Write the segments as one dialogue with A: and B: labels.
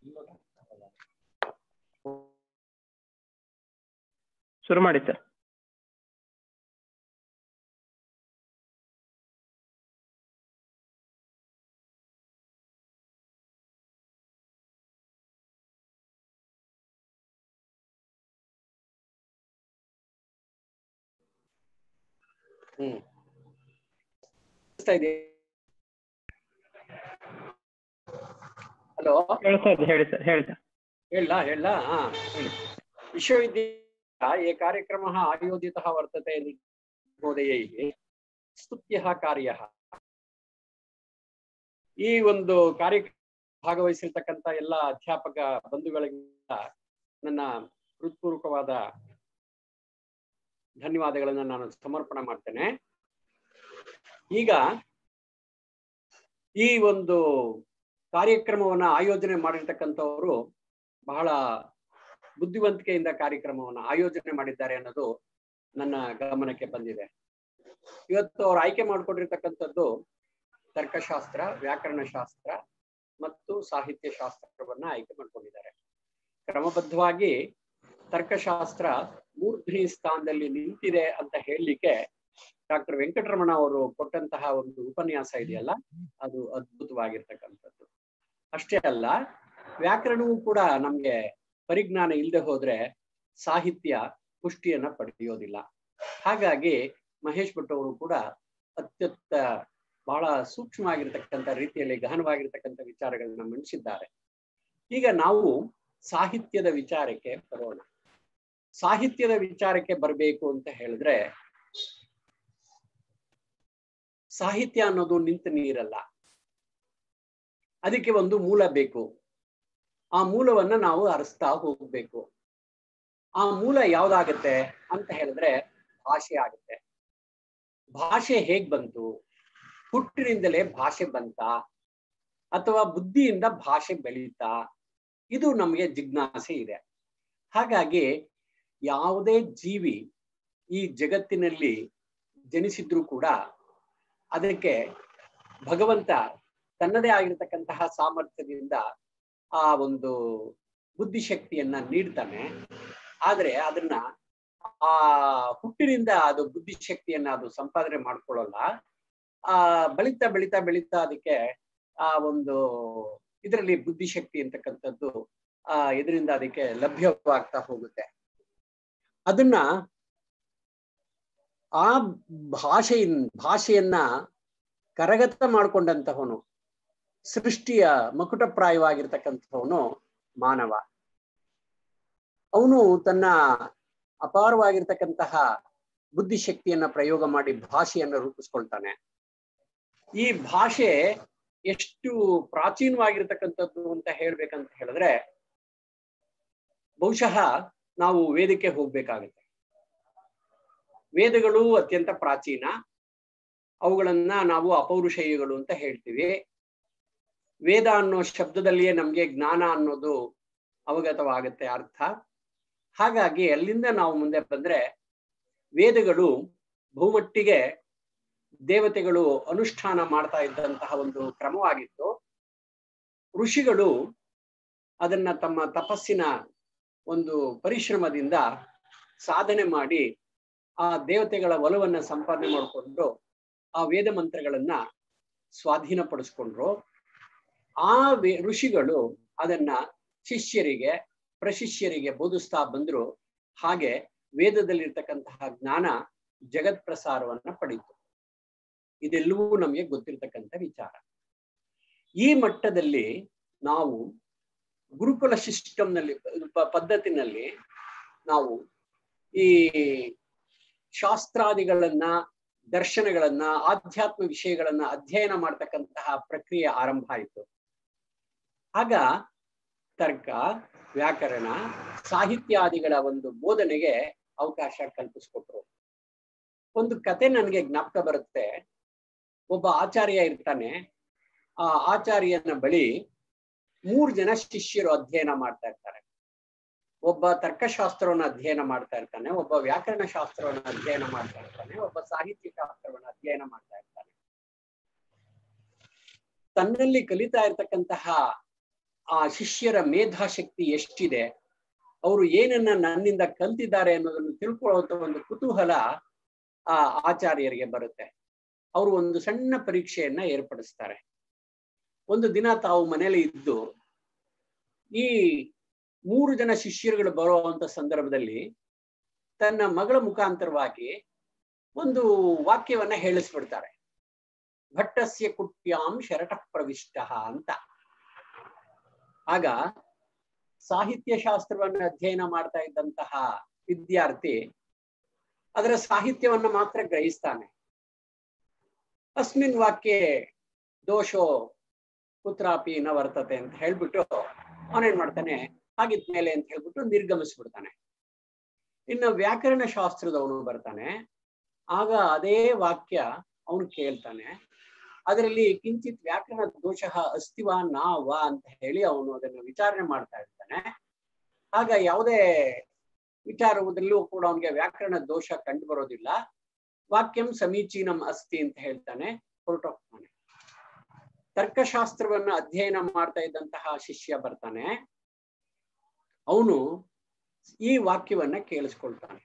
A: ಶುರು ಮಾಡಿ ಸರ್
B: ಹ್ಮ್ ಕೇಳಿಸ್ತಾ ಇದೆ ಹಲೋ
A: ಕೇಳಿಸ್ತಾ ಇದೆ ಹೇಳಿ ಸರ್ ಹೇಳಿ ಸರ್
B: ಹೇಳ ಹೇಳ ಹಾ ಹೇಳಿ ವಿಶ್ವವಿದ್ಯಾಲಯ ये कार्यक्रमः आयोजितः वर्तते महोदयैः ಸ್ತುತ್ಯಃ ಕಾರ್ಯ ಈ ಒಂದು ಕಾರ್ಯಕ್ರಮ ಭಾಗವಹಿಸಿರ್ತಕ್ಕಂಥ ಎಲ್ಲ ಅಧ್ಯಾಪಕ ಬಂಧುಗಳಿಂದ ನನ್ನ ಹೃತ್ಪೂರ್ವಕವಾದ ಧನ್ಯವಾದಗಳನ್ನ ನಾನು ಸಮರ್ಪಣೆ ಮಾಡ್ತೇನೆ ಈಗ ಈ ಒಂದು ಕಾರ್ಯಕ್ರಮವನ್ನ ಆಯೋಜನೆ ಮಾಡಿರ್ತಕ್ಕಂಥವರು ಬಹಳ ಬುದ್ಧಿವಂತಿಕೆಯಿಂದ ಕಾರ್ಯಕ್ರಮವನ್ನ ಆಯೋಜನೆ ಮಾಡಿದ್ದಾರೆ ಅನ್ನೋದು ನನ್ನ ಗಮನಕ್ಕೆ ಬಂದಿದೆ ಇವತ್ತು ಅವ್ರು ಆಯ್ಕೆ ಮಾಡಿಕೊಂಡಿರ್ತಕ್ಕಂಥದ್ದು ತರ್ಕಶಾಸ್ತ್ರ ವ್ಯಾಕರಣಶಾಸ್ತ್ರ ಮತ್ತು ಸಾಹಿತ್ಯ ಶಾಸ್ತ್ರವನ್ನ ಆಯ್ಕೆ ಮಾಡ್ಕೊಂಡಿದ್ದಾರೆ ಕ್ರಮಬದ್ಧವಾಗಿ ತರ್ಕಶಾಸ್ತ್ರ ಮೂರ್ಧ್ನಿ ಸ್ಥಾನದಲ್ಲಿ ನಿಂತಿದೆ ಅಂತ ಹೇಳಲಿಕ್ಕೆ ಡಾಕ್ಟರ್ ವೆಂಕಟರಮಣ ಅವರು ಕೊಟ್ಟಂತಹ ಒಂದು ಉಪನ್ಯಾಸ ಇದೆಯಲ್ಲ ಅದು ಅದ್ಭುತವಾಗಿರ್ತಕ್ಕಂಥದ್ದು ಅಷ್ಟೇ ಅಲ್ಲ ವ್ಯಾಕರಣವು ಕೂಡ ನಮ್ಗೆ ಪರಿಜ್ಞಾನ ಇಲ್ಲದೆ ಹೋದ್ರೆ ಸಾಹಿತ್ಯ ಪುಷ್ಟಿಯನ್ನ ಪಡೆಯೋದಿಲ್ಲ ಹಾಗಾಗಿ ಮಹೇಶ್ ಭಟ್ ಅವರು ಕೂಡ ಅತ್ಯಂತ ಬಹಳ ಸೂಕ್ಷ್ಮವಾಗಿರ್ತಕ್ಕಂಥ ರೀತಿಯಲ್ಲಿ ಗಹನವಾಗಿರ್ತಕ್ಕಂಥ ವಿಚಾರಗಳನ್ನ ಮಂಡಿಸಿದ್ದಾರೆ ಈಗ ನಾವು ಸಾಹಿತ್ಯದ ವಿಚಾರಕ್ಕೆ ಬರೋಣ ಸಾಹಿತ್ಯದ ವಿಚಾರಕ್ಕೆ ಬರಬೇಕು ಅಂತ ಹೇಳಿದ್ರೆ ಸಾಹಿತ್ಯ ಅನ್ನೋದು ನಿಂತ ನೀರಲ್ಲ ಅದಕ್ಕೆ ಒಂದು ಮೂಲ ಬೇಕು ಆ ಮೂಲವನ್ನ ನಾವು ಅರಸ್ತಾ ಹೋಗ್ಬೇಕು ಆ ಮೂಲ ಯಾವ್ದಾಗತ್ತೆ ಅಂತ ಹೇಳಿದ್ರೆ ಭಾಷೆ ಆಗುತ್ತೆ ಭಾಷೆ ಹೇಗ್ ಬಂತು ಹುಟ್ಟಿನಿಂದಲೇ ಭಾಷೆ ಬಂತ ಅಥವಾ ಬುದ್ಧಿಯಿಂದ ಭಾಷೆ ಬೆಳೀತಾ ಇದು ನಮಗೆ ಜಿಜ್ಞಾಸೆ ಇದೆ ಹಾಗಾಗಿ ಯಾವುದೇ ಜೀವಿ ಈ ಜಗತ್ತಿನಲ್ಲಿ ಜನಿಸಿದ್ರು ಕೂಡ ಅದಕ್ಕೆ ಭಗವಂತ ತನ್ನದೇ ಆಗಿರತಕ್ಕಂತಹ ಸಾಮರ್ಥ್ಯದಿಂದ ಆ ಒಂದು ಬುದ್ಧಿಶಕ್ತಿಯನ್ನ ನೀಡ್ತಾನೆ ಆದ್ರೆ ಅದನ್ನ ಆ ಹುಟ್ಟಿನಿಂದ ಅದು ಬುದ್ಧಿಶಕ್ತಿಯನ್ನ ಅದು ಸಂಪಾದನೆ ಮಾಡ್ಕೊಳ್ಳಲ್ಲ ಆ ಬೆಳೀತಾ ಬೆಳೀತಾ ಬೆಳೀತಾ ಅದಕ್ಕೆ ಆ ಒಂದು ಇದರಲ್ಲಿ ಬುದ್ಧಿಶಕ್ತಿ ಅಂತಕ್ಕಂಥದ್ದು ಆ ಇದರಿಂದ ಅದಕ್ಕೆ ಲಭ್ಯವಾಗ್ತಾ ಹೋಗುತ್ತೆ ಅದನ್ನ ಆ ಭಾಷೆಯಿನ್ ಭಾಷೆಯನ್ನ ಕರಗತ ಮಾಡ್ಕೊಂಡಂತಹವನು ಸೃಷ್ಟಿಯ ಮಕುಟಪ್ರಾಯವಾಗಿರ್ತಕ್ಕಂಥವನು ಮಾನವ ಅವನು ತನ್ನ ಅಪಾರವಾಗಿರ್ತಕ್ಕಂತಹ ಬುದ್ಧಿಶಕ್ತಿಯನ್ನ ಪ್ರಯೋಗ ಮಾಡಿ ಭಾಷೆಯನ್ನ ರೂಪಿಸ್ಕೊಳ್ತಾನೆ ಈ ಭಾಷೆ ಎಷ್ಟು ಪ್ರಾಚೀನವಾಗಿರ್ತಕ್ಕಂಥದ್ದು ಅಂತ ಹೇಳ್ಬೇಕಂತ ಹೇಳಿದ್ರೆ ಬಹುಶಃ ನಾವು ವೇದಕ್ಕೆ ಹೋಗ್ಬೇಕಾಗುತ್ತೆ ವೇದಗಳು ಅತ್ಯಂತ ಪ್ರಾಚೀನ ಅವುಗಳನ್ನ ನಾವು ಅಪೌರುಷೇಯಗಳು ಅಂತ ಹೇಳ್ತೀವಿ ವೇದ ಅನ್ನೋ ಶಬ್ದದಲ್ಲಿಯೇ ನಮ್ಗೆ ಜ್ಞಾನ ಅನ್ನೋದು ಅವಗತವಾಗುತ್ತೆ ಅರ್ಥ ಹಾಗಾಗಿ ಅಲ್ಲಿಂದ ನಾವು ಮುಂದೆ ಬಂದ್ರೆ ವೇದಗಳು ಬಹುಮಟ್ಟಿಗೆ ದೇವತೆಗಳು ಅನುಷ್ಠಾನ ಮಾಡ್ತಾ ಇದ್ದಂತಹ ಒಂದು ಕ್ರಮವಾಗಿತ್ತು ಋಷಿಗಳು ಅದನ್ನ ತಮ್ಮ ತಪಸ್ಸಿನ ಒಂದು ಪರಿಶ್ರಮದಿಂದ ಸಾಧನೆ ಮಾಡಿ ಆ ದೇವತೆಗಳ ಒಲವನ್ನ ಸಂಪಾದನೆ ಮಾಡಿಕೊಂಡು ಆ ವೇದ ಮಂತ್ರಗಳನ್ನ ಸ್ವಾಧೀನಪಡಿಸ್ಕೊಂಡ್ರು ಆ ವೇ ಋಷಿಗಳು ಅದನ್ನ ಶಿಷ್ಯರಿಗೆ ಪ್ರಶಿಷ್ಯರಿಗೆ ಬೋಧಿಸ್ತಾ ಬಂದ್ರು ಹಾಗೆ ವೇದದಲ್ಲಿರ್ತಕ್ಕಂತಹ ಜ್ಞಾನ ಜಗತ್ ಪ್ರಸಾರವನ್ನ ಪಡೀತು ಇದೆಲ್ಲವೂ ನಮಗೆ ಗೊತ್ತಿರ್ತಕ್ಕಂಥ ವಿಚಾರ ಈ ಮಟ್ಟದಲ್ಲಿ ನಾವು ಗುರುಕುಲ ಸಿಸ್ಟಮ್ನಲ್ಲಿ ಪದ್ಧತಿನಲ್ಲಿ ನಾವು ಈ ಶಾಸ್ತ್ರಾದಿಗಳನ್ನ ದರ್ಶನಗಳನ್ನ ಆಧ್ಯಾತ್ಮ ವಿಷಯಗಳನ್ನ ಅಧ್ಯಯನ ಮಾಡ್ತಕ್ಕಂತಹ ಪ್ರಕ್ರಿಯೆ ಆರಂಭ ಆಯಿತು ಆಗ ತರ್ಕ ವ್ಯಾಕರಣ ಸಾಹಿತ್ಯಾದಿಗಳ ಒಂದು ಬೋಧನೆಗೆ ಅವಕಾಶ ಕಲ್ಪಿಸ್ಕೊಟ್ರು ಒಂದು ಕತೆ ನನಗೆ ಜ್ಞಾಪಕ ಬರುತ್ತೆ ಒಬ್ಬ ಆಚಾರ್ಯ ಇರ್ತಾನೆ ಆ ಆಚಾರ್ಯನ ಬಳಿ ಮೂರು ಜನ ಶಿಷ್ಯರು ಅಧ್ಯಯನ ಮಾಡ್ತಾ ಇರ್ತಾರೆ ಒಬ್ಬ ತರ್ಕಶಾಸ್ತ್ರವನ್ನ ಅಧ್ಯಯನ ಮಾಡ್ತಾ ಇರ್ತಾನೆ ಒಬ್ಬ ವ್ಯಾಕರಣ ಶಾಸ್ತ್ರವನ್ನ ಅಧ್ಯಯನ ಮಾಡ್ತಾ ಇರ್ತಾನೆ ಒಬ್ಬ ಸಾಹಿತ್ಯ ಶಾಸ್ತ್ರವನ್ನ ಅಧ್ಯಯನ ಮಾಡ್ತಾ ಇರ್ತಾನೆ ತನ್ನಲ್ಲಿ ಕಲಿತಾ ಇರ್ತಕ್ಕಂತಹ ಆ ಶಿಷ್ಯರ ಮೇಧಾಶಕ್ತಿ ಎಷ್ಟಿದೆ ಅವರು ಏನನ್ನ ನನ್ನಿಂದ ಕಲ್ತಿದ್ದಾರೆ ಅನ್ನೋದನ್ನು ತಿಳ್ಕೊಳ್ಳುವಂತ ಒಂದು ಕುತೂಹಲ ಆ ಆಚಾರ್ಯರಿಗೆ ಬರುತ್ತೆ ಅವರು ಒಂದು ಸಣ್ಣ ಪರೀಕ್ಷೆಯನ್ನ ಏರ್ಪಡಿಸ್ತಾರೆ ಒಂದು ದಿನ ತಾವು ಮನೇಲಿ ಇದ್ದು ಈ ಮೂರು ಜನ ಶಿಷ್ಯರುಗಳು ಬರುವಂತ ಸಂದರ್ಭದಲ್ಲಿ ತನ್ನ ಮಗಳ ಮುಖಾಂತರವಾಗಿ ಒಂದು ವಾಕ್ಯವನ್ನ ಹೇಳಿಸ್ಬಿಡ್ತಾರೆ ಭಟ್ಟಸ್ಯ ಕುಟ್ಯಾಂ ಶರಟ ಪ್ರವಿಷ್ಟ ಅಂತ ಆಗ ಸಾಹಿತ್ಯ ಶಾಸ್ತ್ರವನ್ನು ಅಧ್ಯಯನ ಮಾಡ್ತಾ ಇದ್ದಂತಹ ವಿದ್ಯಾರ್ಥಿ ಅದರ ಸಾಹಿತ್ಯವನ್ನ ಮಾತ್ರ ಗ್ರಹಿಸ್ತಾನೆ ಅಸ್ಮಿನ್ ವಾಕ್ಯ ದೋಷೋ ಕುತ್ರಾಪಿ ನ ವರ್ತತೆ ಅಂತ ಹೇಳ್ಬಿಟ್ಟು ಅವನೇನ್ ಮಾಡ್ತಾನೆ ಹಾಗಿದ್ಮೇಲೆ ಅಂತ ಹೇಳ್ಬಿಟ್ಟು ನಿರ್ಗಮಿಸ್ಬಿಡ್ತಾನೆ ಇನ್ನು ವ್ಯಾಕರಣ ಶಾಸ್ತ್ರದವನು ಬರ್ತಾನೆ ಆಗ ಅದೇ ವಾಕ್ಯ ಅವನು ಕೇಳ್ತಾನೆ ಅದರಲ್ಲಿ ಕಿಂಚಿತ್ ವ್ಯಾಕರಣ ದೋಷ ಅಸ್ತಿವಾ ನಾ ವಾ ಅಂತ ಹೇಳಿ ಅವನು ಅದನ್ನು ವಿಚಾರಣೆ ಮಾಡ್ತಾ ಇರ್ತಾನೆ ಆಗ ಯಾವುದೇ ವಿಚಾರದಲ್ಲೂ ಕೂಡ ಅವನಿಗೆ ವ್ಯಾಕರಣ ದೋಷ ಕಂಡು ಬರೋದಿಲ್ಲ ವಾಕ್ಯಂ ಸಮೀಚೀನಂ ಅಸ್ತಿ ಅಂತ ಹೇಳ್ತಾನೆ ಹೊರಟೋಗ್ತಾನೆ ತರ್ಕಶಾಸ್ತ್ರವನ್ನ ಅಧ್ಯಯನ ಮಾಡ್ತಾ ಇದ್ದಂತಹ ಶಿಷ್ಯ ಬರ್ತಾನೆ ಅವನು ಈ ವಾಕ್ಯವನ್ನ ಕೇಳಿಸ್ಕೊಳ್ತಾನೆ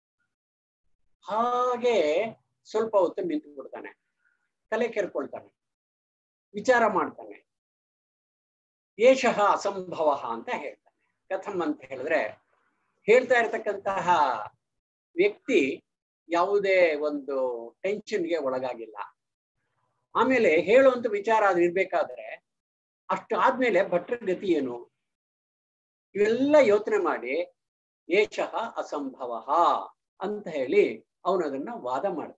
B: ಹಾಗೆ ಸ್ವಲ್ಪ ಹೊತ್ತು ನಿಂತು ಬಿಡ್ತಾನೆ ತಲೆ ಕೆರ್ಕೊಳ್ತಾನೆ ವಿಚಾರ ಮಾಡ್ತಾನೆ ಏಷಃ ಅಸಂಭವ ಅಂತ ಹೇಳ್ತಾನೆ ಕಥಂ ಅಂತ ಹೇಳಿದ್ರೆ ಹೇಳ್ತಾ ಇರತಕ್ಕಂತಹ ವ್ಯಕ್ತಿ ಯಾವುದೇ ಒಂದು ಟೆನ್ಷನ್ಗೆ ಒಳಗಾಗಿಲ್ಲ ಆಮೇಲೆ ಹೇಳುವಂತ ವಿಚಾರ ಅದು ಇರ್ಬೇಕಾದ್ರೆ ಅಷ್ಟು ಆದ್ಮೇಲೆ ಭಟ್ರ ಗತಿ ಏನು ಇವೆಲ್ಲ ಯೋಚನೆ ಮಾಡಿ ಏಷಃ ಅಸಂಭವ ಅಂತ ಹೇಳಿ ಅವನು ಅದನ್ನ ವಾದ ಮಾಡ್ತಾನೆ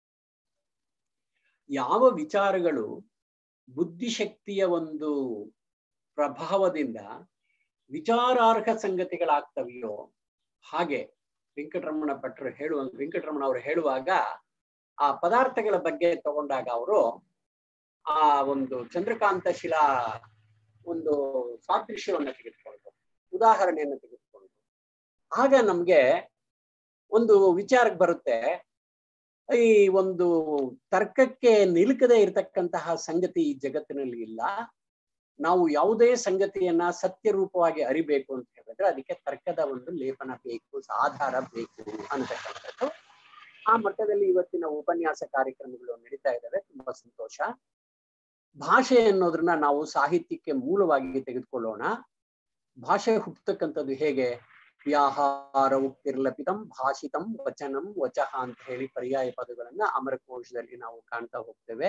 B: ಯಾವ ವಿಚಾರಗಳು ಬುದ್ಧಿಶಕ್ತಿಯ ಒಂದು ಪ್ರಭಾವದಿಂದ ವಿಚಾರಾರ್ಹ ಸಂಗತಿಗಳಾಗ್ತವೆಯೋ ಹಾಗೆ ವೆಂಕಟರಮಣ ಭಟ್ರು ಹೇಳುವ ವೆಂಕಟರಮಣ ಅವರು ಹೇಳುವಾಗ ಆ ಪದಾರ್ಥಗಳ ಬಗ್ಗೆ ತಗೊಂಡಾಗ ಅವರು ಆ ಒಂದು ಚಂದ್ರಕಾಂತ ಶಿಲಾ ಒಂದು ಸಾದೃಶ್ಯವನ್ನ ತೆಗೆದುಕೊಂಡು ಉದಾಹರಣೆಯನ್ನು ತೆಗೆದುಕೊಂಡು ಆಗ ನಮ್ಗೆ ಒಂದು ವಿಚಾರಕ್ಕೆ ಬರುತ್ತೆ ಈ ಒಂದು ತರ್ಕಕ್ಕೆ ನಿಲುಕದೆ ಇರತಕ್ಕಂತಹ ಸಂಗತಿ ಈ ಜಗತ್ತಿನಲ್ಲಿ ಇಲ್ಲ ನಾವು ಯಾವುದೇ ಸಂಗತಿಯನ್ನ ಸತ್ಯ ರೂಪವಾಗಿ ಅರಿಬೇಕು ಅಂತ ಹೇಳಿದ್ರೆ ಅದಕ್ಕೆ ತರ್ಕದ ಒಂದು ಲೇಪನ ಬೇಕು ಆಧಾರ ಬೇಕು ಅಂತಕ್ಕಂಥದ್ದು ಆ ಮಟ್ಟದಲ್ಲಿ ಇವತ್ತಿನ ಉಪನ್ಯಾಸ ಕಾರ್ಯಕ್ರಮಗಳು ನಡೀತಾ ಇದ್ದಾವೆ ತುಂಬಾ ಸಂತೋಷ ಭಾಷೆ ಅನ್ನೋದನ್ನ ನಾವು ಸಾಹಿತ್ಯಕ್ಕೆ ಮೂಲವಾಗಿ ತೆಗೆದುಕೊಳ್ಳೋಣ ಭಾಷೆ ಹುಟ್ಟತಕ್ಕಂಥದ್ದು ಹೇಗೆ ವ್ಯಾಹಾರ ಉಕ್ತಿರ್ಲಪಿತಂ ಭಾಷಿತಂ ವಚನಂ ವಚಃ ಅಂತ ಹೇಳಿ ಪರ್ಯಾಯ ಪದಗಳನ್ನ ಅಮರಕೋಶದಲ್ಲಿ ನಾವು ಕಾಣ್ತಾ ಹೋಗ್ತೇವೆ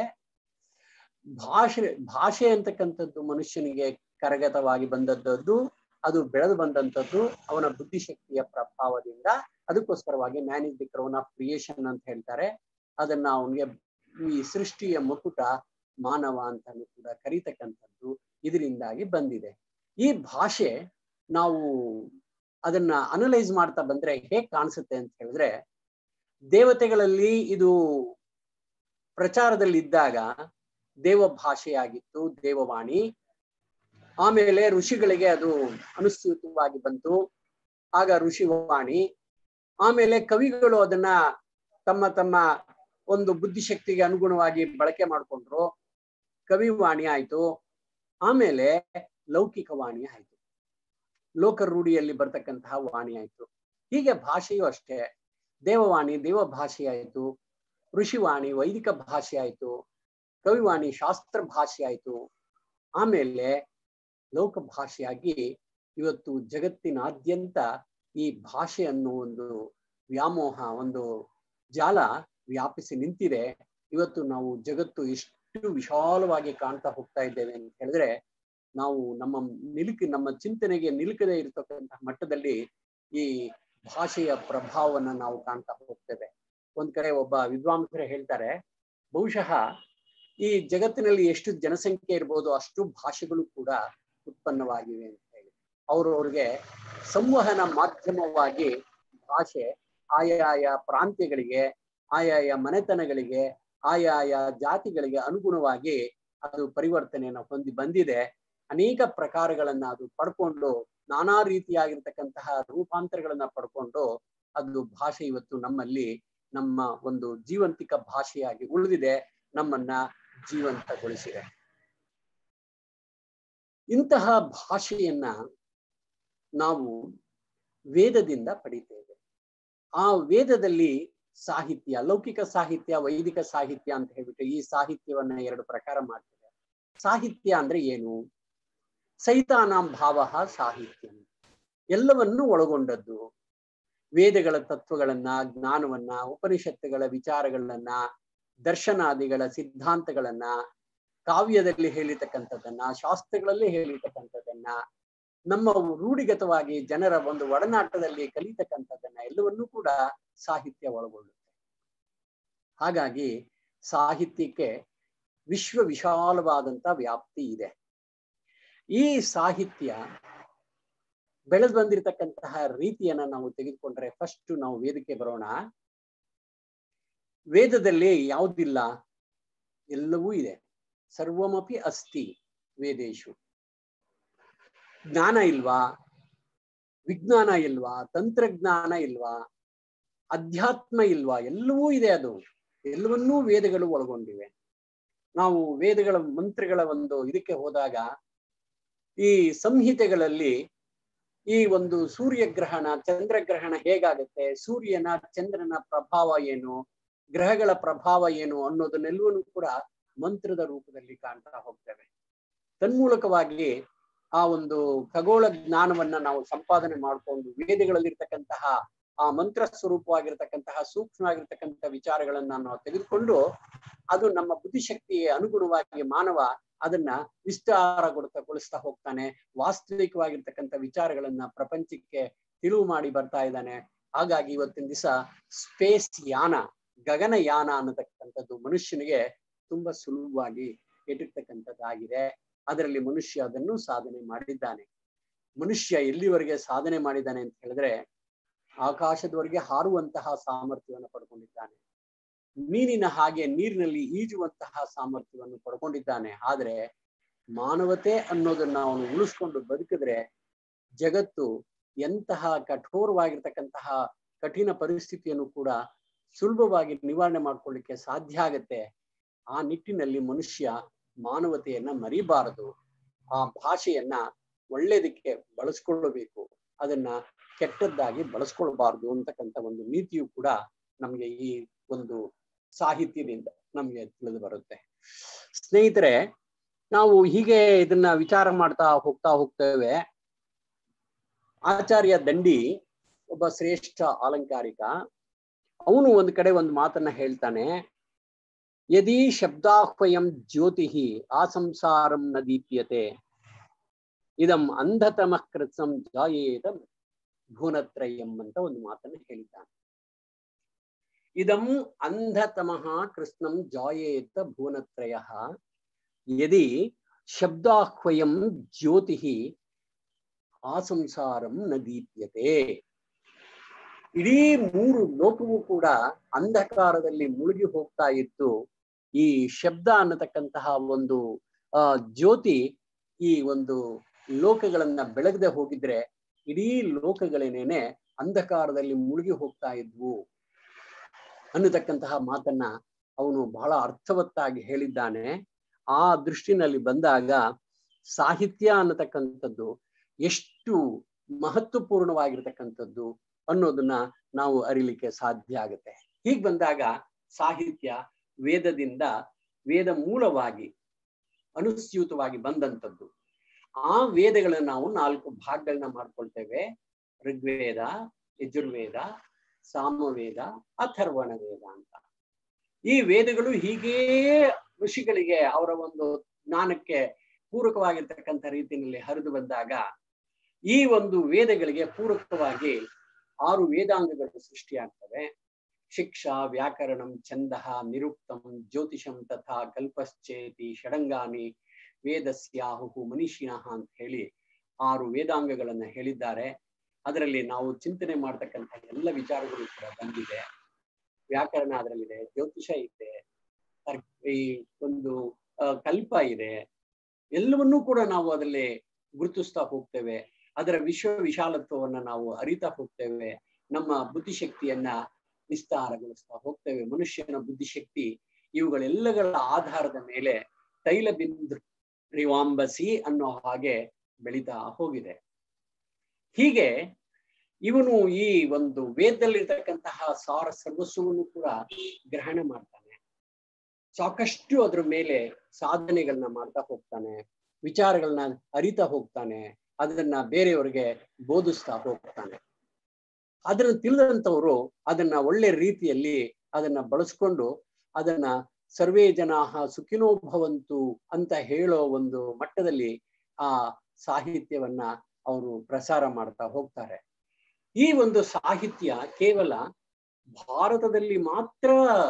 B: ಭಾಷೆ ಭಾಷೆ ಅಂತಕ್ಕಂಥದ್ದು ಮನುಷ್ಯನಿಗೆ ಕರಗತವಾಗಿ ಬಂದದ್ದು ಅದು ಬೆಳೆದು ಬಂದಂಥದ್ದು ಅವನ ಬುದ್ಧಿಶಕ್ತಿಯ ಪ್ರಭಾವದಿಂದ ಅದಕ್ಕೋಸ್ಕರವಾಗಿ man is the crown of creation ಅಂತ ಹೇಳ್ತಾರೆ ಅದನ್ನ ಅವನಿಗೆ ಈ ಸೃಷ್ಟಿಯ ಮುಕುಟ ಮಾನವ ಅಂತಾನು ಕೂಡ ಕರೀತಕ್ಕಂಥದ್ದು ಇದರಿಂದಾಗಿ ಬಂದಿದೆ ಈ ಭಾಷೆ ನಾವು ಅದನ್ನ ಅನಲೈಸ್ ಮಾಡ್ತಾ ಬಂದ್ರೆ ಹೇಗ್ ಕಾಣಿಸುತ್ತೆ ಅಂತ ಹೇಳಿದ್ರೆ ದೇವತೆಗಳಲ್ಲಿ ಇದು ಪ್ರಚಾರದಲ್ಲಿ ಇದ್ದಾಗ ದೇವ ಭಾಷೆಯಾಗಿತ್ತು ದೇವವಾಣಿ ಆಮೇಲೆ ಋಷಿಗಳಿಗೆ ಅದು ಅನುಸ್ಯೂತವಾಗಿ ಬಂತು ಆಗ ಋಷಿವಾಣಿ ಆಮೇಲೆ ಕವಿಗಳು ಅದನ್ನ ತಮ್ಮ ತಮ್ಮ ಒಂದು ಬುದ್ಧಿಶಕ್ತಿಗೆ ಅನುಗುಣವಾಗಿ ಬಳಕೆ ಮಾಡಿಕೊಂಡ್ರು ಕವಿವಾಣಿ ಆಯ್ತು ಆಮೇಲೆ ಲೌಕಿಕ ವಾಣಿ ಆಯ್ತು ಲೋಕ ರೂಢಿಯಲ್ಲಿ ಬರ್ತಕ್ಕಂತಹ ವಾಣಿ ಆಯ್ತು ಹೀಗೆ ಭಾಷೆಯೂ ಅಷ್ಟೇ ದೇವವಾಣಿ ದೇವ ಭಾಷೆ ಆಯ್ತು ಋಷಿವಾಣಿ ವೈದಿಕ ಭಾಷೆ ಆಯ್ತು ಕವಿವಾಣಿ ಶಾಸ್ತ್ರ ಭಾಷೆ ಆಯ್ತು ಆಮೇಲೆ ಲೋಕ ಭಾಷೆಯಾಗಿ ಇವತ್ತು ಜಗತ್ತಿನಾದ್ಯಂತ ಈ ಭಾಷೆ ಅನ್ನೋ ಒಂದು ವ್ಯಾಮೋಹ ಒಂದು ಜಾಲ ವ್ಯಾಪಿಸಿ ನಿಂತಿದೆ ಇವತ್ತು ನಾವು ಜಗತ್ತು ಎಷ್ಟು ವಿಶಾಲವಾಗಿ ಕಾಣ್ತಾ ಹೋಗ್ತಾ ಇದ್ದೇವೆ ಅಂತ ಹೇಳಿದ್ರೆ ನಾವು ನಮ್ಮ ನಿಲುಕಿ ನಮ್ಮ ಚಿಂತನೆಗೆ ನಿಲುಕದೆ ಇರತಕ್ಕಂತಹ ಮಟ್ಟದಲ್ಲಿ ಈ ಭಾಷೆಯ ಪ್ರಭಾವವನ್ನ ನಾವು ಕಾಣ್ತಾ ಹೋಗ್ತೇವೆ ಒಂದ್ ಕಡೆ ಒಬ್ಬ ವಿದ್ವಾಂಸರು ಹೇಳ್ತಾರೆ ಬಹುಶಃ ಈ ಜಗತ್ತಿನಲ್ಲಿ ಎಷ್ಟು ಜನಸಂಖ್ಯೆ ಇರ್ಬೋದು ಅಷ್ಟು ಭಾಷೆಗಳು ಕೂಡ ಉತ್ಪನ್ನವಾಗಿವೆ ಅಂತ ಹೇಳಿ ಅವ್ರವ್ರಿಗೆ ಸಂವಹನ ಮಾಧ್ಯಮವಾಗಿ ಭಾಷೆ ಆಯಾಯ ಪ್ರಾಂತ್ಯಗಳಿಗೆ ಆಯಾಯ ಮನೆತನಗಳಿಗೆ ಆಯಾಯ ಜಾತಿಗಳಿಗೆ ಅನುಗುಣವಾಗಿ ಅದು ಪರಿವರ್ತನೆಯನ್ನು ಹೊಂದಿ ಬಂದಿದೆ ಅನೇಕ ಪ್ರಕಾರಗಳನ್ನ ಅದು ಪಡ್ಕೊಂಡು ನಾನಾ ರೀತಿಯಾಗಿರ್ತಕ್ಕಂತಹ ರೂಪಾಂತರಗಳನ್ನ ಪಡ್ಕೊಂಡು ಅದು ಭಾಷೆ ಇವತ್ತು ನಮ್ಮಲ್ಲಿ ನಮ್ಮ ಒಂದು ಜೀವಂತಿಕ ಭಾಷೆಯಾಗಿ ಉಳಿದಿದೆ ನಮ್ಮನ್ನ ಜೀವಂತಗೊಳಿಸಿದೆ ಇಂತಹ ಭಾಷೆಯನ್ನ ನಾವು ವೇದದಿಂದ ಪಡಿತೇವೆ ಆ ವೇದದಲ್ಲಿ ಸಾಹಿತ್ಯ ಲೌಕಿಕ ಸಾಹಿತ್ಯ ವೈದಿಕ ಸಾಹಿತ್ಯ ಅಂತ ಹೇಳ್ಬಿಟ್ಟು ಈ ಸಾಹಿತ್ಯವನ್ನ ಎರಡು ಪ್ರಕಾರ ಮಾಡ್ತೇವೆ ಸಾಹಿತ್ಯ ಅಂದ್ರೆ ಏನು ಸೈತಾನಾಂ ಭಾವ ಸಾಹಿತ್ಯ ಎಲ್ಲವನ್ನೂ ಒಳಗೊಂಡದ್ದು ವೇದಗಳ ತತ್ವಗಳನ್ನ ಜ್ಞಾನವನ್ನ ಉಪನಿಷತ್ತುಗಳ ವಿಚಾರಗಳನ್ನ ದರ್ಶನಾದಿಗಳ ಸಿದ್ಧಾಂತಗಳನ್ನ ಕಾವ್ಯದಲ್ಲಿ ಹೇಳಿರ್ತಕ್ಕಂಥದ್ದನ್ನ ಶಾಸ್ತ್ರಗಳಲ್ಲಿ ಹೇಳಿರ್ತಕ್ಕಂಥದ್ದನ್ನ ನಮ್ಮ ರೂಢಿಗತವಾಗಿ ಜನರ ಒಂದು ಒಡನಾಟದಲ್ಲಿ ಕಲಿತಕ್ಕಂಥದ್ದನ್ನ ಎಲ್ಲವನ್ನೂ ಕೂಡ ಸಾಹಿತ್ಯ ಒಳಗೊಳ್ಳುತ್ತೆ ಹಾಗಾಗಿ ಸಾಹಿತ್ಯಕ್ಕೆ ವಿಶ್ವ ವಿಶಾಲವಾದಂತ ವ್ಯಾಪ್ತಿ ಇದೆ ಈ ಸಾಹಿತ್ಯ ಬೆಳೆದು ಬಂದಿರತಕ್ಕಂತಹ ರೀತಿಯನ್ನ ನಾವು ತೆಗೆದುಕೊಂಡ್ರೆ ಫಸ್ಟ್ ನಾವು ವೇದಕ್ಕೆ ಬರೋಣ ವೇದದಲ್ಲಿ ಯಾವುದಿಲ್ಲ ಎಲ್ಲವೂ ಇದೆ ಸರ್ವಮಪಿ ಅಸ್ತಿ ವೇದೇಶು ಜ್ಞಾನ ಇಲ್ವಾ ವಿಜ್ಞಾನ ಇಲ್ವಾ ತಂತ್ರಜ್ಞಾನ ಇಲ್ವಾ ಅಧ್ಯಾತ್ಮ ಇಲ್ವಾ ಎಲ್ಲವೂ ಇದೆ ಅದು ಎಲ್ಲವನ್ನೂ ವೇದಗಳು ಒಳಗೊಂಡಿವೆ ನಾವು ವೇದಗಳ ಮಂತ್ರಗಳ ಒಂದು ಇದಕ್ಕೆ ಹೋದಾಗ ಈ ಸಂಹಿತೆಗಳಲ್ಲಿ ಈ ಒಂದು ಸೂರ್ಯಗ್ರಹಣ ಚಂದ್ರಗ್ರಹಣ ಹೇಗಾಗುತ್ತೆ ಸೂರ್ಯನ ಚಂದ್ರನ ಪ್ರಭಾವ ಏನು ಗ್ರಹಗಳ ಪ್ರಭಾವ ಏನು ಅನ್ನೋದನ್ನೆಲ್ಲವನ್ನೂ ಕೂಡ ಮಂತ್ರದ ರೂಪದಲ್ಲಿ ಕಾಣ್ತಾ ಹೋಗ್ತೇವೆ ತನ್ಮೂಲಕವಾಗಿ ಆ ಒಂದು ಖಗೋಳ ಜ್ಞಾನವನ್ನ ನಾವು ಸಂಪಾದನೆ ಮಾಡಿಕೊಂಡು ವೇದಗಳಲ್ಲಿರ್ತಕ್ಕಂತಹ ಆ ಮಂತ್ರ ಸ್ವರೂಪವಾಗಿರ್ತಕ್ಕಂತಹ ಸೂಕ್ಷ್ಮವಾಗಿರ್ತಕ್ಕಂತಹ ವಿಚಾರಗಳನ್ನ ನಾವು ತೆಗೆದುಕೊಂಡು ಅದು ನಮ್ಮ ಬುದ್ಧಿಶಕ್ತಿಗೆ ಅನುಗುಣವಾಗಿ ಮಾನವ ಅದನ್ನ ವಿಸ್ತಾರಗೊಳಿಸ್ತಾ ಹೋಗ್ತಾನೆ ವಾಸ್ತವಿಕವಾಗಿರ್ತಕ್ಕಂಥ ವಿಚಾರಗಳನ್ನ ಪ್ರಪಂಚಕ್ಕೆ ತಿಳುವು ಮಾಡಿ ಬರ್ತಾ ಇದ್ದಾನೆ ಹಾಗಾಗಿ ಇವತ್ತಿನ ದಿವಸ ಸ್ಪೇಸ್ ಯಾನ ಗಗನಯಾನ ಅನ್ನತಕ್ಕಂಥದ್ದು ಮನುಷ್ಯನಿಗೆ ತುಂಬಾ ಸುಲಭವಾಗಿ ಎಟ್ಟಿರ್ತಕ್ಕಂಥದ್ದಾಗಿದೆ ಅದರಲ್ಲಿ ಮನುಷ್ಯ ಅದನ್ನು ಸಾಧನೆ ಮಾಡಿದ್ದಾನೆ ಮನುಷ್ಯ ಎಲ್ಲಿವರೆಗೆ ಸಾಧನೆ ಮಾಡಿದ್ದಾನೆ ಅಂತ ಹೇಳಿದ್ರೆ ಆಕಾಶದವರೆಗೆ ಹಾರುವಂತಹ ಸಾಮರ್ಥ್ಯವನ್ನು ಪಡ್ಕೊಂಡಿದ್ದಾನೆ ಮೀನಿನ ಹಾಗೆ ನೀರಿನಲ್ಲಿ ಈಜುವಂತಹ ಸಾಮರ್ಥ್ಯವನ್ನು ಪಡ್ಕೊಂಡಿದ್ದಾನೆ ಆದ್ರೆ ಮಾನವತೆ ಅನ್ನೋದನ್ನ ಅವನು ಉಳಿಸ್ಕೊಂಡು ಬದುಕಿದ್ರೆ ಜಗತ್ತು ಎಂತಹ ಕಠೋರವಾಗಿರ್ತಕ್ಕಂತಹ ಕಠಿಣ ಪರಿಸ್ಥಿತಿಯನ್ನು ಕೂಡ ಸುಲಭವಾಗಿ ನಿವಾರಣೆ ಮಾಡ್ಕೊಳ್ಳಿಕ್ಕೆ ಸಾಧ್ಯ ಆಗತ್ತೆ ಆ ನಿಟ್ಟಿನಲ್ಲಿ ಮನುಷ್ಯ ಮಾನವತೆಯನ್ನ ಮರಿಬಾರದು ಆ ಭಾಷೆಯನ್ನ ಒಳ್ಳೇದಕ್ಕೆ ಬಳಸ್ಕೊಳ್ಳಬೇಕು ಅದನ್ನ ಕೆಟ್ಟದ್ದಾಗಿ ಬಳಸ್ಕೊಳ್ಬಾರ್ದು ಅಂತಕ್ಕಂಥ ಒಂದು ನೀತಿಯು ಕೂಡ ನಮ್ಗೆ ಈ ಒಂದು ಸಾಹಿತ್ಯದಿಂದ ನಮ್ಗೆ ತಿಳಿದು ಬರುತ್ತೆ ಸ್ನೇಹಿತರೆ ನಾವು ಹೀಗೆ ಇದನ್ನ ವಿಚಾರ ಮಾಡ್ತಾ ಹೋಗ್ತಾ ಹೋಗ್ತೇವೆ ಆಚಾರ್ಯ ದಂಡಿ ಒಬ್ಬ ಶ್ರೇಷ್ಠ ಅಲಂಕಾರಿಕ ಅವನು ಒಂದು ಕಡೆ ಒಂದು ಮಾತನ್ನ ಹೇಳ್ತಾನೆ ಯದಿ ಶಬ್ದಾಹ್ವಯಂ ಜ್ಯೋತಿ ಆ ಸಂಸಾರಂ ನ ದೀಪ್ಯತೆ ಇದಂ ಅಂಧತಮ ಕೃತ್ಸಂ ಜಾಯೇತ ಭುವನತ್ರಯಂ ಅಂತ ಒಂದು ಮಾತನ್ನ ಹೇಳಿದ್ದಾನೆ ಇದಂ ಅಂಧತಮಃ ಕೃಷ್ಣಂ ಜಾಯೇತ ಭುವನತ್ರಯ ಯದಿ ಶಬ್ದಾಹ್ವಯಂ ಜ್ಯೋತಿ ಆ ಸಂಸಾರಂ ನ ದೀಪ್ಯತೆ ಇಡೀ ಮೂರು ಲೋಕವೂ ಕೂಡ ಅಂಧಕಾರದಲ್ಲಿ ಮುಳುಗಿ ಹೋಗ್ತಾ ಇತ್ತು ಈ ಶಬ್ದ ಅನ್ನತಕ್ಕಂತಹ ಒಂದು ಆ ಜ್ಯೋತಿ ಈ ಒಂದು ಲೋಕಗಳನ್ನ ಬೆಳಗದೆ ಹೋಗಿದ್ರೆ ಇಡೀ ಲೋಕಗಳೇನೇನೆ ಅಂಧಕಾರದಲ್ಲಿ ಮುಳುಗಿ ಹೋಗ್ತಾ ಇದ್ವು ಅನ್ನತಕ್ಕಂತಹ ಮಾತನ್ನ ಅವನು ಬಹಳ ಅರ್ಥವತ್ತಾಗಿ ಹೇಳಿದ್ದಾನೆ ಆ ದೃಷ್ಟಿನಲ್ಲಿ ಬಂದಾಗ ಸಾಹಿತ್ಯ ಅನ್ನತಕ್ಕಂಥದ್ದು ಎಷ್ಟು ಮಹತ್ವಪೂರ್ಣವಾಗಿರ್ತಕ್ಕಂಥದ್ದು ಅನ್ನೋದನ್ನ ನಾವು ಅರಿಲಿಕ್ಕೆ ಸಾಧ್ಯ ಆಗುತ್ತೆ ಹೀಗ್ ಬಂದಾಗ ಸಾಹಿತ್ಯ ವೇದದಿಂದ ವೇದ ಮೂಲವಾಗಿ ಅನುಸ್ಯೂತವಾಗಿ ಬಂದಂಥದ್ದು ಆ ವೇದಗಳನ್ನ ನಾವು ನಾಲ್ಕು ಭಾಗಗಳನ್ನ ಮಾಡ್ಕೊಳ್ತೇವೆ ಋಗ್ವೇದ ಯಜುರ್ವೇದ ಸಾಮವೇದ ಅಥರ್ವಣ ವೇದ ಅಂತ ಈ ವೇದಗಳು ಹೀಗೇ ಋಷಿಗಳಿಗೆ ಅವರ ಒಂದು ಜ್ಞಾನಕ್ಕೆ ಪೂರಕವಾಗಿರ್ತಕ್ಕಂಥ ರೀತಿಯಲ್ಲಿ ಹರಿದು ಬಂದಾಗ ಈ ಒಂದು ವೇದಗಳಿಗೆ ಪೂರಕವಾಗಿ ಆರು ವೇದಾಂಗಗಳು ಸೃಷ್ಟಿಯಾಗ್ತವೆ ಶಿಕ್ಷಾ ವ್ಯಾಕರಣಂ ಛಂದಃ ನಿರುಕ್ತಂ ಜ್ಯೋತಿಷಂ ತಥಾ ಕಲ್ಪಶ್ಚೇತಿ ಷಡಂಗಾನಿ ವೇದಸ್ಯಾಹು ಮನುಷ್ಯನಃ ಅಂತ ಹೇಳಿ ಆರು ವೇದಾಂಗಗಳನ್ನ ಹೇಳಿದ್ದಾರೆ ಅದರಲ್ಲಿ ನಾವು ಚಿಂತನೆ ಮಾಡ್ತಕ್ಕಂಥ ಎಲ್ಲ ವಿಚಾರಗಳು ಕೂಡ ಬಂದಿದೆ ವ್ಯಾಕರಣ ಅದರಲ್ಲಿದೆ ಜ್ಯೋತಿಷ ಇದೆ ಈ ಒಂದು ಕಲ್ಪ ಇದೆ ಎಲ್ಲವನ್ನೂ ಕೂಡ ನಾವು ಅದರಲ್ಲಿ ಗುರುತಿಸ್ತಾ ಹೋಗ್ತೇವೆ ಅದರ ವಿಶ್ವ ವಿಶಾಲತ್ವವನ್ನ ನಾವು ಅರಿತಾ ಹೋಗ್ತೇವೆ ನಮ್ಮ ಬುದ್ಧಿಶಕ್ತಿಯನ್ನ ವಿಸ್ತಾರಗೊಳಿಸ್ತಾ ಹೋಗ್ತೇವೆ ಮನುಷ್ಯನ ಬುದ್ಧಿಶಕ್ತಿ ಇವುಗಳೆಲ್ಲಗಳ ಆಧಾರದ ಮೇಲೆ ತೈಲ ಬಿಂದು ರಿವಾಂಬಸಿ ಅನ್ನೋ ಹಾಗೆ ಬೆಳೀತಾ ಹೋಗಿದೆ ಹೀಗೆ ಇವನು ಈ ಒಂದು ವೇದದಲ್ಲಿರ್ತಕ್ಕಂತಹ ಸಾರ ಸರ್ವಸ್ವವನ್ನು ಕೂಡ ಗ್ರಹಣ ಮಾಡ್ತಾನೆ ಸಾಕಷ್ಟು ಅದ್ರ ಮೇಲೆ ಸಾಧನೆಗಳನ್ನ ಮಾಡ್ತಾ ಹೋಗ್ತಾನೆ ವಿಚಾರಗಳನ್ನ ಅರಿತಾ ಹೋಗ್ತಾನೆ ಅದನ್ನ ಬೇರೆಯವರಿಗೆ ಬೋಧಿಸ್ತಾ ಹೋಗ್ತಾನೆ ಅದನ್ನ ತಿಳಿದಂಥವ್ರು ಅದನ್ನ ಒಳ್ಳೆ ರೀತಿಯಲ್ಲಿ ಅದನ್ನ ಬಳಸ್ಕೊಂಡು ಅದನ್ನ ಸರ್ವೇ ಜನಾಹ ಸುಖಿನೋ ಭವಂತು ಅಂತ ಹೇಳೋ ಒಂದು ಮಟ್ಟದಲ್ಲಿ ಆ ಸಾಹಿತ್ಯವನ್ನ ಅವರು ಪ್ರಸಾರ ಮಾಡ್ತಾ ಹೋಗ್ತಾರೆ ಈ ಒಂದು ಸಾಹಿತ್ಯ ಕೇವಲ ಭಾರತದಲ್ಲಿ ಮಾತ್ರ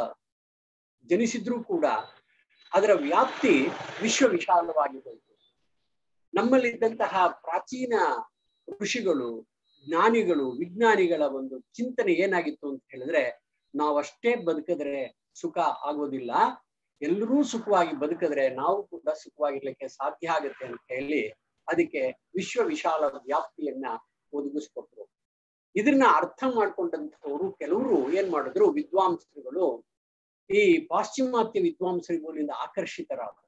B: ಜನಿಸಿದ್ರೂ ಕೂಡ ಅದರ ವ್ಯಾಪ್ತಿ ವಿಶ್ವ ವಿಶಾಲವಾಗಿ ಹೋಯಿತು ನಮ್ಮಲ್ಲಿದ್ದಂತಹ ಪ್ರಾಚೀನ ಋಷಿಗಳು ಜ್ಞಾನಿಗಳು ವಿಜ್ಞಾನಿಗಳ ಒಂದು ಚಿಂತನೆ ಏನಾಗಿತ್ತು ಅಂತ ಹೇಳಿದ್ರೆ ನಾವಷ್ಟೇ ಬದುಕಿದ್ರೆ ಸುಖ ಆಗೋದಿಲ್ಲ ಎಲ್ಲರೂ ಸುಖವಾಗಿ ಬದುಕಿದ್ರೆ ನಾವು ಕೂಡ ಸುಖವಾಗಿರ್ಲಿಕ್ಕೆ ಸಾಧ್ಯ ಆಗುತ್ತೆ ಅಂತ ಹೇಳಿ ಅದಕ್ಕೆ ವಿಶ್ವ ವಿಶಾಲ ವ್ಯಾಪ್ತಿಯನ್ನ ಒದಗಿಸ್ಕೊಟ್ರು ಇದನ್ನ ಅರ್ಥ ಮಾಡ್ಕೊಂಡಂತವರು ಕೆಲವರು ಏನ್ ಮಾಡಿದ್ರು ವಿದ್ವಾಂಸರುಗಳು ಈ ಪಾಶ್ಚಿಮಾತ್ಯ ವಿದ್ವಾಂಸರುಗಳಿಂದ ಆಕರ್ಷಿತರಾದರು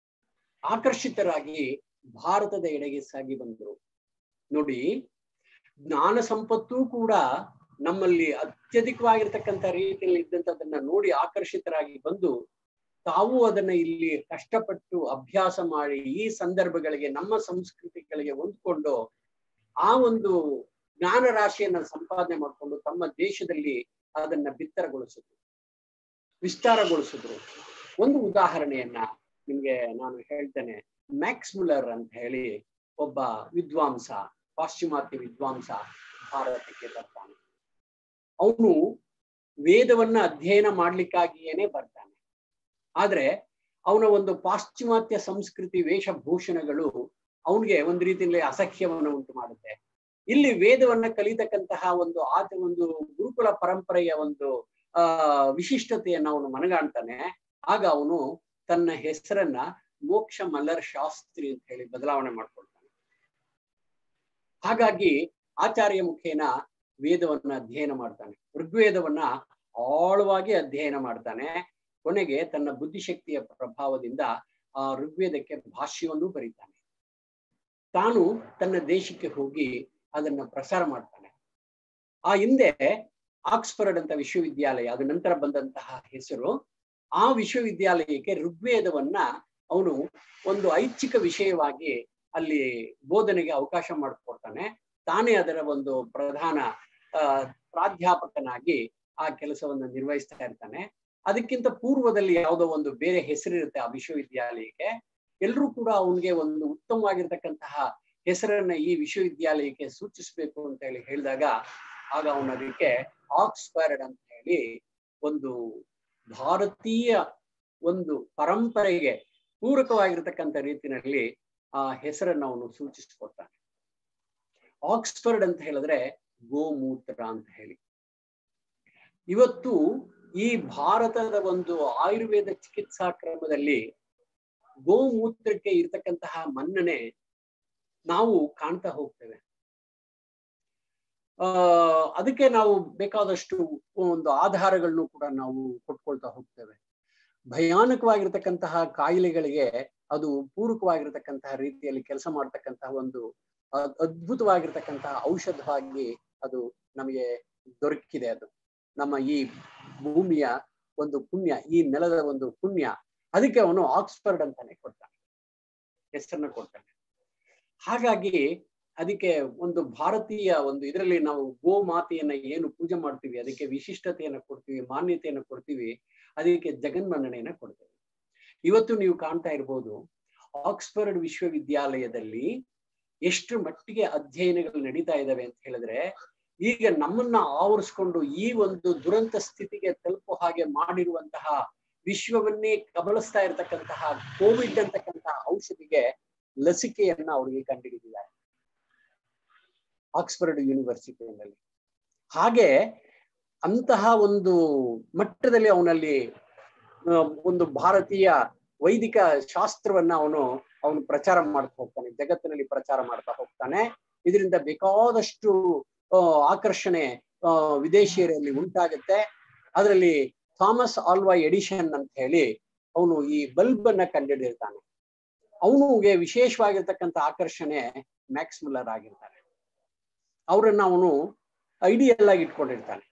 B: ಆಕರ್ಷಿತರಾಗಿ ಭಾರತದ ಎಡೆಗೆ ಸಾಗಿ ಬಂದರು ನೋಡಿ ಜ್ಞಾನ ಸಂಪತ್ತೂ ಕೂಡ ನಮ್ಮಲ್ಲಿ ಅತ್ಯಧಿಕವಾಗಿರ್ತಕ್ಕಂಥ ರೀತಿಯಲ್ಲಿ ಇದ್ದಂಥದನ್ನ ನೋಡಿ ಆಕರ್ಷಿತರಾಗಿ ಬಂದು ತಾವು ಅದನ್ನ ಇಲ್ಲಿ ಕಷ್ಟಪಟ್ಟು ಅಭ್ಯಾಸ ಮಾಡಿ ಈ ಸಂದರ್ಭಗಳಿಗೆ ನಮ್ಮ ಸಂಸ್ಕೃತಿಗಳಿಗೆ ಹೊಂದ್ಕೊಂಡು ಆ ಒಂದು ಜ್ಞಾನ ರಾಶಿಯನ್ನ ಸಂಪಾದನೆ ಮಾಡಿಕೊಂಡು ತಮ್ಮ ದೇಶದಲ್ಲಿ ಅದನ್ನ ಬಿತ್ತರಗೊಳಿಸಿದ್ರು ವಿಸ್ತಾರಗೊಳಿಸಿದ್ರು ಒಂದು ಉದಾಹರಣೆಯನ್ನ ನಿಮ್ಗೆ ನಾನು ಹೇಳ್ತೇನೆ ಮ್ಯಾಕ್ಸ್ ಮುಲರ್ ಅಂತ ಹೇಳಿ ಒಬ್ಬ ವಿದ್ವಾಂಸ ಪಾಶ್ಚಿಮಾತ್ಯ ವಿದ್ವಾಂಸ ಭಾರತಕ್ಕೆ ಬರ್ತಾನೆ ಅವನು ವೇದವನ್ನ ಅಧ್ಯಯನ ಮಾಡ್ಲಿಕ್ಕಾಗಿಯೇನೆ ಬರ್ತಾನೆ ಆದ್ರೆ ಅವನ ಒಂದು ಪಾಶ್ಚಿಮಾತ್ಯ ಸಂಸ್ಕೃತಿ ವೇಷಭೂಷಣಗಳು ಅವನಿಗೆ ಒಂದು ರೀತಿಯಲ್ಲಿ ಅಸಖ್ಯವನ್ನು ಉಂಟು ಮಾಡುತ್ತೆ ಇಲ್ಲಿ ವೇದವನ್ನ ಕಲಿತಕ್ಕಂತಹ ಒಂದು ಆತ ಒಂದು ಗುರುಕುಲ ಪರಂಪರೆಯ ಒಂದು ಆ ವಿಶಿಷ್ಟತೆಯನ್ನು ಅವನು ಮನಗಾಣ್ತಾನೆ ಆಗ ಅವನು ತನ್ನ ಹೆಸರನ್ನ ಮೋಕ್ಷ ಮಲ್ಲರ್ ಶಾಸ್ತ್ರಿ ಅಂತ ಹೇಳಿ ಬದಲಾವಣೆ ಮಾಡ್ಕೊಳ್ತಾನೆ ಹಾಗಾಗಿ ಆಚಾರ್ಯ ಮುಖೇನ ವೇದವನ್ನ ಅಧ್ಯಯನ ಮಾಡ್ತಾನೆ ಋಗ್ವೇದವನ್ನ ಆಳವಾಗಿ ಅಧ್ಯಯನ ಮಾಡ್ತಾನೆ ಕೊನೆಗೆ ತನ್ನ ಬುದ್ಧಿಶಕ್ತಿಯ ಪ್ರಭಾವದಿಂದ ಆ ಋಗ್ವೇದಕ್ಕೆ ಭಾಷ್ಯವನ್ನು ಬರೀತಾನೆ ತಾನು ತನ್ನ ದೇಶಕ್ಕೆ ಹೋಗಿ ಅದನ್ನ ಪ್ರಸಾರ ಮಾಡ್ತಾನೆ ಆ ಹಿಂದೆ ಆಕ್ಸ್ಫರ್ಡ್ ಅಂತ ವಿಶ್ವವಿದ್ಯಾಲಯ ಅದು ನಂತರ ಬಂದಂತಹ ಹೆಸರು ಆ ವಿಶ್ವವಿದ್ಯಾಲಯಕ್ಕೆ ಋಗ್ವೇದವನ್ನ ಅವನು ಒಂದು ಐಚ್ಛಿಕ ವಿಷಯವಾಗಿ ಅಲ್ಲಿ ಬೋಧನೆಗೆ ಅವಕಾಶ ಮಾಡಿಕೊಡ್ತಾನೆ ತಾನೇ ಅದರ ಒಂದು ಪ್ರಧಾನ ಪ್ರಾಧ್ಯಾಪಕನಾಗಿ ಆ ಕೆಲಸವನ್ನು ನಿರ್ವಹಿಸ್ತಾ ಇರ್ತಾನೆ ಅದಕ್ಕಿಂತ ಪೂರ್ವದಲ್ಲಿ ಯಾವುದೋ ಒಂದು ಬೇರೆ ಹೆಸರಿರುತ್ತೆ ಆ ವಿಶ್ವವಿದ್ಯಾಲಯಕ್ಕೆ ಎಲ್ಲರೂ ಕೂಡ ಅವನಿಗೆ ಒಂದು ಉತ್ತಮವಾಗಿರ್ತಕ್ಕಂತಹ ಹೆಸರನ್ನ ಈ ವಿಶ್ವವಿದ್ಯಾಲಯಕ್ಕೆ ಸೂಚಿಸಬೇಕು ಅಂತ ಹೇಳಿ ಹೇಳಿದಾಗ ಆಗ ಅವನು ಅದಕ್ಕೆ ಆಕ್ಸ್ಫರ್ಡ್ ಅಂತ ಹೇಳಿ ಒಂದು ಭಾರತೀಯ ಒಂದು ಪರಂಪರೆಗೆ ಪೂರಕವಾಗಿರ್ತಕ್ಕಂಥ ರೀತಿಯಲ್ಲಿ ಆ ಹೆಸರನ್ನ ಅವನು ಸೂಚಿಸಿಕೊಡ್ತಾನೆ ಆಕ್ಸ್ಫರ್ಡ್ ಅಂತ ಹೇಳಿದ್ರೆ ಗೋಮೂತ್ರ ಅಂತ ಹೇಳಿ ಇವತ್ತು ಈ ಭಾರತದ ಒಂದು ಆಯುರ್ವೇದ ಚಿಕಿತ್ಸಾ ಕ್ರಮದಲ್ಲಿ ಗೋಮೂತ್ರಕ್ಕೆ ಇರ್ತಕ್ಕಂತಹ ಮನ್ನಣೆ ನಾವು ಕಾಣ್ತಾ ಹೋಗ್ತೇವೆ ಆ ಅದಕ್ಕೆ ನಾವು ಬೇಕಾದಷ್ಟು ಒಂದು ಆಧಾರಗಳನ್ನು ಕೂಡ ನಾವು ಕೊಟ್ಕೊಳ್ತಾ ಹೋಗ್ತೇವೆ ಭಯಾನಕವಾಗಿರ್ತಕ್ಕಂತಹ ಕಾಯಿಲೆಗಳಿಗೆ ಅದು ಪೂರಕವಾಗಿರ್ತಕ್ಕಂತಹ ರೀತಿಯಲ್ಲಿ ಕೆಲಸ ಮಾಡ್ತಕ್ಕಂತಹ ಒಂದು ಅದ್ಭುತವಾಗಿರ್ತಕ್ಕಂತಹ ಔಷಧವಾಗಿ ಅದು ನಮಗೆ ದೊರಕಿದೆ ಅದು ನಮ್ಮ ಈ ಭೂಮಿಯ ಒಂದು ಪುಣ್ಯ ಈ ನೆಲದ ಒಂದು ಪುಣ್ಯ ಅದಕ್ಕೆ ಅವನು ಆಕ್ಸ್ಫರ್ಡ್ ಅಂತಾನೆ ಕೊಡ್ತಾನೆ ಹೆಸರನ್ನ ಕೊಡ್ತಾನೆ ಹಾಗಾಗಿ ಅದಕ್ಕೆ ಒಂದು ಭಾರತೀಯ ಒಂದು ಇದರಲ್ಲಿ ನಾವು ಗೋ ಮಾತೆಯನ್ನ ಏನು ಪೂಜೆ ಮಾಡ್ತೀವಿ ಅದಕ್ಕೆ ವಿಶಿಷ್ಟತೆಯನ್ನ ಕೊಡ್ತೀವಿ ಮಾನ್ಯತೆಯನ್ನ ಕೊಡ್ತೀವಿ ಅದಕ್ಕೆ ಜಗನ್ಮನ್ನಣೆಯನ್ನ ಕೊಡ್ತೇವೆ ಇವತ್ತು ನೀವು ಕಾಣ್ತಾ ಇರ್ಬೋದು ಆಕ್ಸ್ಫರ್ಡ್ ವಿಶ್ವವಿದ್ಯಾಲಯದಲ್ಲಿ ಎಷ್ಟು ಮಟ್ಟಿಗೆ ಅಧ್ಯಯನಗಳು ನಡೀತಾ ಇದಾವೆ ಅಂತ ಹೇಳಿದ್ರೆ ಈಗ ನಮ್ಮನ್ನ ಆವರಿಸ್ಕೊಂಡು ಈ ಒಂದು ದುರಂತ ಸ್ಥಿತಿಗೆ ತಲುಪೋ ಹಾಗೆ ಮಾಡಿರುವಂತಹ ವಿಶ್ವವನ್ನೇ ಕಬಳಿಸ್ತಾ ಇರತಕ್ಕಂತಹ ಕೋವಿಡ್ ಅಂತಕ್ಕಂತಹ ಔಷಧಿಗೆ ಲಸಿಕೆಯನ್ನ ಅವರಿಗೆ ಕಂಡುಹಿಡಿದಿದ್ದಾರೆ ಆಕ್ಸ್ಫರ್ಡ್ ಯೂನಿವರ್ಸಿಟಿಯಲ್ಲಿ ಹಾಗೆ ಅಂತಹ ಒಂದು ಮಟ್ಟದಲ್ಲಿ ಅವನಲ್ಲಿ ಒಂದು ಭಾರತೀಯ ವೈದಿಕ ಶಾಸ್ತ್ರವನ್ನ ಅವನು ಅವನು ಪ್ರಚಾರ ಮಾಡ್ತಾ ಹೋಗ್ತಾನೆ ಜಗತ್ತಿನಲ್ಲಿ ಪ್ರಚಾರ ಮಾಡ್ತಾ ಹೋಗ್ತಾನೆ ಇದರಿಂದ ಬೇಕಾದಷ್ಟು ಆಕರ್ಷಣೆ ವಿದೇಶಿಯರಲ್ಲಿ ಉಂಟಾಗುತ್ತೆ ಅದರಲ್ಲಿ ಥಾಮಸ್ ಆಲ್ವಾ ಎಡಿಷನ್ ಅಂತ ಹೇಳಿ ಅವನು ಈ ಬಲ್ಬ್ ಅನ್ನ ಕಂಡುಹಿಡಿದಿರ್ತಾನೆ ಅವನಿಗೆ ವಿಶೇಷವಾಗಿರ್ತಕ್ಕಂಥ ಆಕರ್ಷಣೆ ಮ್ಯಾಕ್ಸ್ ಮುಲ್ಲರ್ ಆಗಿರ್ತಾರೆ ಅವರನ್ನ ಅವನು ಐಡಿಯಲ್ ಆಗಿ ಇಟ್ಕೊಂಡಿರ್ತಾನೆ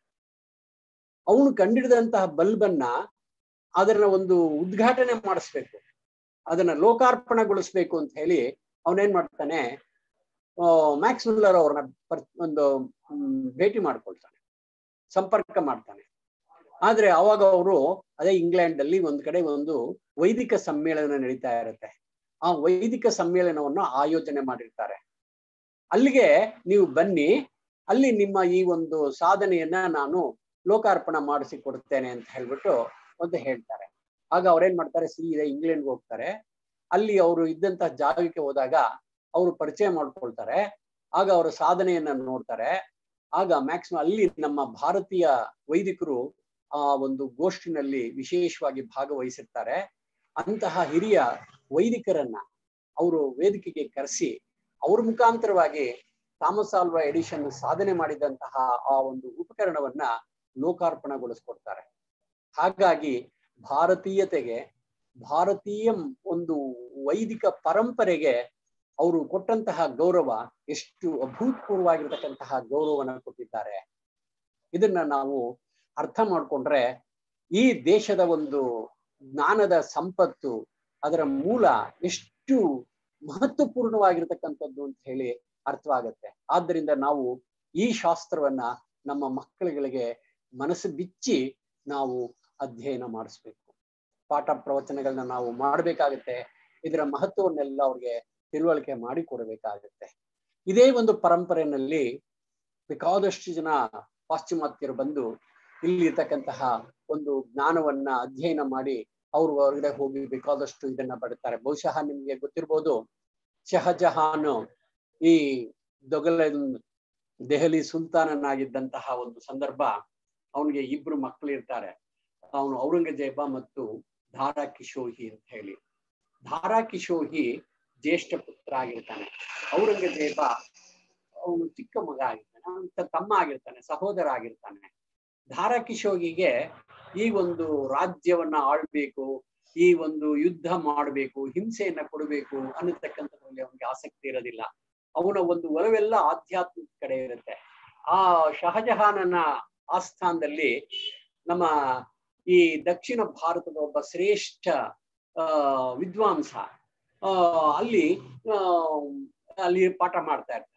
B: ಅವನು ಕಂಡಿಡಿದಂತಹ ಬಲ್ಬನ್ನ ಅದನ್ನ ಒಂದು ಉದ್ಘಾಟನೆ ಮಾಡಿಸ್ಬೇಕು ಅದನ್ನ ಲೋಕಾರ್ಪಣೆಗೊಳಿಸ್ಬೇಕು ಅಂತ ಹೇಳಿ ಅವನೇನ್ ಮಾಡ್ತಾನೆ ಆ, ಮ್ಯಾಕ್ಸ್ ಮುಲ್ಲರ್ ಅವ್ರನ್ನ ಪರ್- ಒಂದು ಮ್, ಭೇಟಿ ಮಾಡ್ಕೊಳ್ತಾನೆ ಸಂಪರ್ಕ ಮಾಡ್ತಾನೆ ಆದ್ರೆ ಅವಾಗ ಅವರು ಅದೇ ಇಂಗ್ಲೆಂಡ್ ಅಲ್ಲಿ ಒಂದ್ ಕಡೆ ಒಂದು ವೈದಿಕ ಸಮ್ಮೇಳನ ನಡೀತಾ ಇರುತ್ತೆ ಆ ವೈದಿಕ ಸಮ್ಮೇಳನವನ್ನು ಆಯೋಜನೆ ಮಾಡಿರ್ತಾರೆ ಅಲ್ಲಿಗೆ ನೀವು ಬನ್ನಿ ಅಲ್ಲಿ ನಿಮ್ಮ ಈ ಒಂದು ಸಾಧನೆಯನ್ನ ನಾನು ಲೋಕಾರ್ಪಣೆ ಮಾಡಿಸಿ ಕೊಡ್ತೇನೆ ಅಂತ ಹೇಳ್ಬಿಟ್ಟು ಅಂತ ಹೇಳ್ತಾರೆ ಆಗ ಅವ್ರೇನ್ ಮಾಡ್ತಾರೆ ಸೀದಾ ಇಂಗ್ಲೆಂಡ್ಗೆ ಹೋಗ್ತಾರೆ ಅಲ್ಲಿ ಅವರು ಇದ್ದಂತಹ ಜಾಗಕ್ಕೆ ಹೋದಾಗ ಅವರು ಪರಿಚಯ ಮಾಡ್ಕೊಳ್ತಾರೆ ಆಗ ಅವರ ಸಾಧನೆಯನ್ನ ನೋಡ್ತಾರೆ ಆಗ ಮ್ಯಾಕ್ಸಿಮಮ್ ಅಲ್ಲಿ ನಮ್ಮ ಭಾರತೀಯ ವೈದಿಕರು ಆ ಒಂದು ಗೋಷ್ಠಿನಲ್ಲಿ ವಿಶೇಷವಾಗಿ ಭಾಗವಹಿಸಿರ್ತಾರೆ ಅಂತಹ ಹಿರಿಯ ವೈದಿಕರನ್ನ ಅವರು ವೇದಿಕೆಗೆ ಕರೆಸಿ ಅವ್ರ ಮುಖಾಂತರವಾಗಿ ಥಾಮಸ್ ಆಲ್ವಾ ಎಡಿಷನ್ ಸಾಧನೆ ಮಾಡಿದಂತಹ ಆ ಒಂದು ಉಪಕರಣವನ್ನ ಲೋಕಾರ್ಪಣೆಗೊಳಿಸ್ಕೊಡ್ತಾರೆ ಹಾಗಾಗಿ ಭಾರತೀಯತೆಗೆ ಭಾರತೀಯ ಒಂದು ವೈದಿಕ ಪರಂಪರೆಗೆ ಅವರು ಕೊಟ್ಟಂತಹ ಗೌರವ ಎಷ್ಟು ಅಭೂತಪೂರ್ವವಾಗಿರ್ತಕ್ಕಂತಹ ಗೌರವವನ್ನು ಕೊಟ್ಟಿದ್ದಾರೆ ಇದನ್ನ ನಾವು ಅರ್ಥ ಮಾಡ್ಕೊಂಡ್ರೆ ಈ ದೇಶದ ಒಂದು ಜ್ಞಾನದ ಸಂಪತ್ತು ಅದರ ಮೂಲ ಎಷ್ಟು ಮಹತ್ವಪೂರ್ಣವಾಗಿರ್ತಕ್ಕಂಥದ್ದು ಅಂತ ಹೇಳಿ ಅರ್ಥವಾಗತ್ತೆ ಆದ್ದರಿಂದ ನಾವು ಈ ಶಾಸ್ತ್ರವನ್ನ ನಮ್ಮ ಮಕ್ಕಳುಗಳಿಗೆ ಮನಸ್ಸು ಬಿಚ್ಚಿ ನಾವು ಅಧ್ಯಯನ ಮಾಡಿಸ್ಬೇಕು ಪಾಠ ಪ್ರವಚನಗಳನ್ನ ನಾವು ಮಾಡಬೇಕಾಗತ್ತೆ ಇದರ ಮಹತ್ವವನ್ನೆಲ್ಲ ಅವ್ರಿಗೆ ತಿಳುವಳಿಕೆ ಮಾಡಿ ಕೊಡಬೇಕಾಗತ್ತೆ ಇದೇ ಒಂದು ಪರಂಪರೆಯಲ್ಲಿ ಬೇಕಾದಷ್ಟು ಜನ ಪಾಶ್ಚಿಮಾತ್ಯರು ಬಂದು ಇಲ್ಲಿ ಇರ್ತಕ್ಕಂತಹ ಒಂದು ಜ್ಞಾನವನ್ನ ಅಧ್ಯಯನ ಮಾಡಿ ಅವ್ರು ಹೊರಗಡೆ ಹೋಗಿ ಬೇಕಾದಷ್ಟು ಇದನ್ನ ಪಡ್ತಾರೆ ಬಹುಶಃ ನಿಮ್ಗೆ ಗೊತ್ತಿರ್ಬೋದು ಶಹಜಹಾನ್ ಈ ದೊಗಲ ದೆಹಲಿ ಸುಲ್ತಾನನಾಗಿದ್ದಂತಹ ಒಂದು ಸಂದರ್ಭ ಅವನಿಗೆ ಇಬ್ರು ಮಕ್ಕಳು ಇರ್ತಾರೆ ಅವನು ಔರಂಗಜೇಬ ಮತ್ತು ಧಾರಾ ಕಿಶೋಹಿ ಅಂತ ಹೇಳಿ ಧಾರಾ ಕಿಶೋಹಿ ಜ್ಯೇಷ್ಠ ಪುತ್ರ ಆಗಿರ್ತಾನೆ ಔರಂಗಜೇಬ ಅವನು ಚಿಕ್ಕ ಮಗ ಆಗಿರ್ತಾನೆ ಅವನ ತಮ್ಮ ಆಗಿರ್ತಾನೆ ಸಹೋದರ ಆಗಿರ್ತಾನೆ ಧಾರಾ ಕಿಶೋಗಿಗೆ ಈ ಒಂದು ರಾಜ್ಯವನ್ನ ಆಳ್ಬೇಕು ಈ ಒಂದು ಯುದ್ಧ ಮಾಡಬೇಕು ಹಿಂಸೆಯನ್ನ ಕೊಡಬೇಕು ಅನ್ನತಕ್ಕಂಥದ್ರಲ್ಲಿ ಅವನಿಗೆ ಆಸಕ್ತಿ ಇರೋದಿಲ್ಲ ಅವನ ಒಂದು ಒಲವೆಲ್ಲ ಆಧ್ಯಾತ್ಮಿಕ ಕಡೆ ಇರುತ್ತೆ ಆ ಶಹಜಹಾನನ ಆಸ್ಥಾನದಲ್ಲಿ ನಮ್ಮ ಈ ದಕ್ಷಿಣ ಭಾರತದ ಒಬ್ಬ ಶ್ರೇಷ್ಠ ಆ ವಿದ್ವಾಂಸ ಆ ಅಲ್ಲಿ ಆ ಅಲ್ಲಿ ಪಾಠ ಮಾಡ್ತಾ ಇರ್ತಾರೆ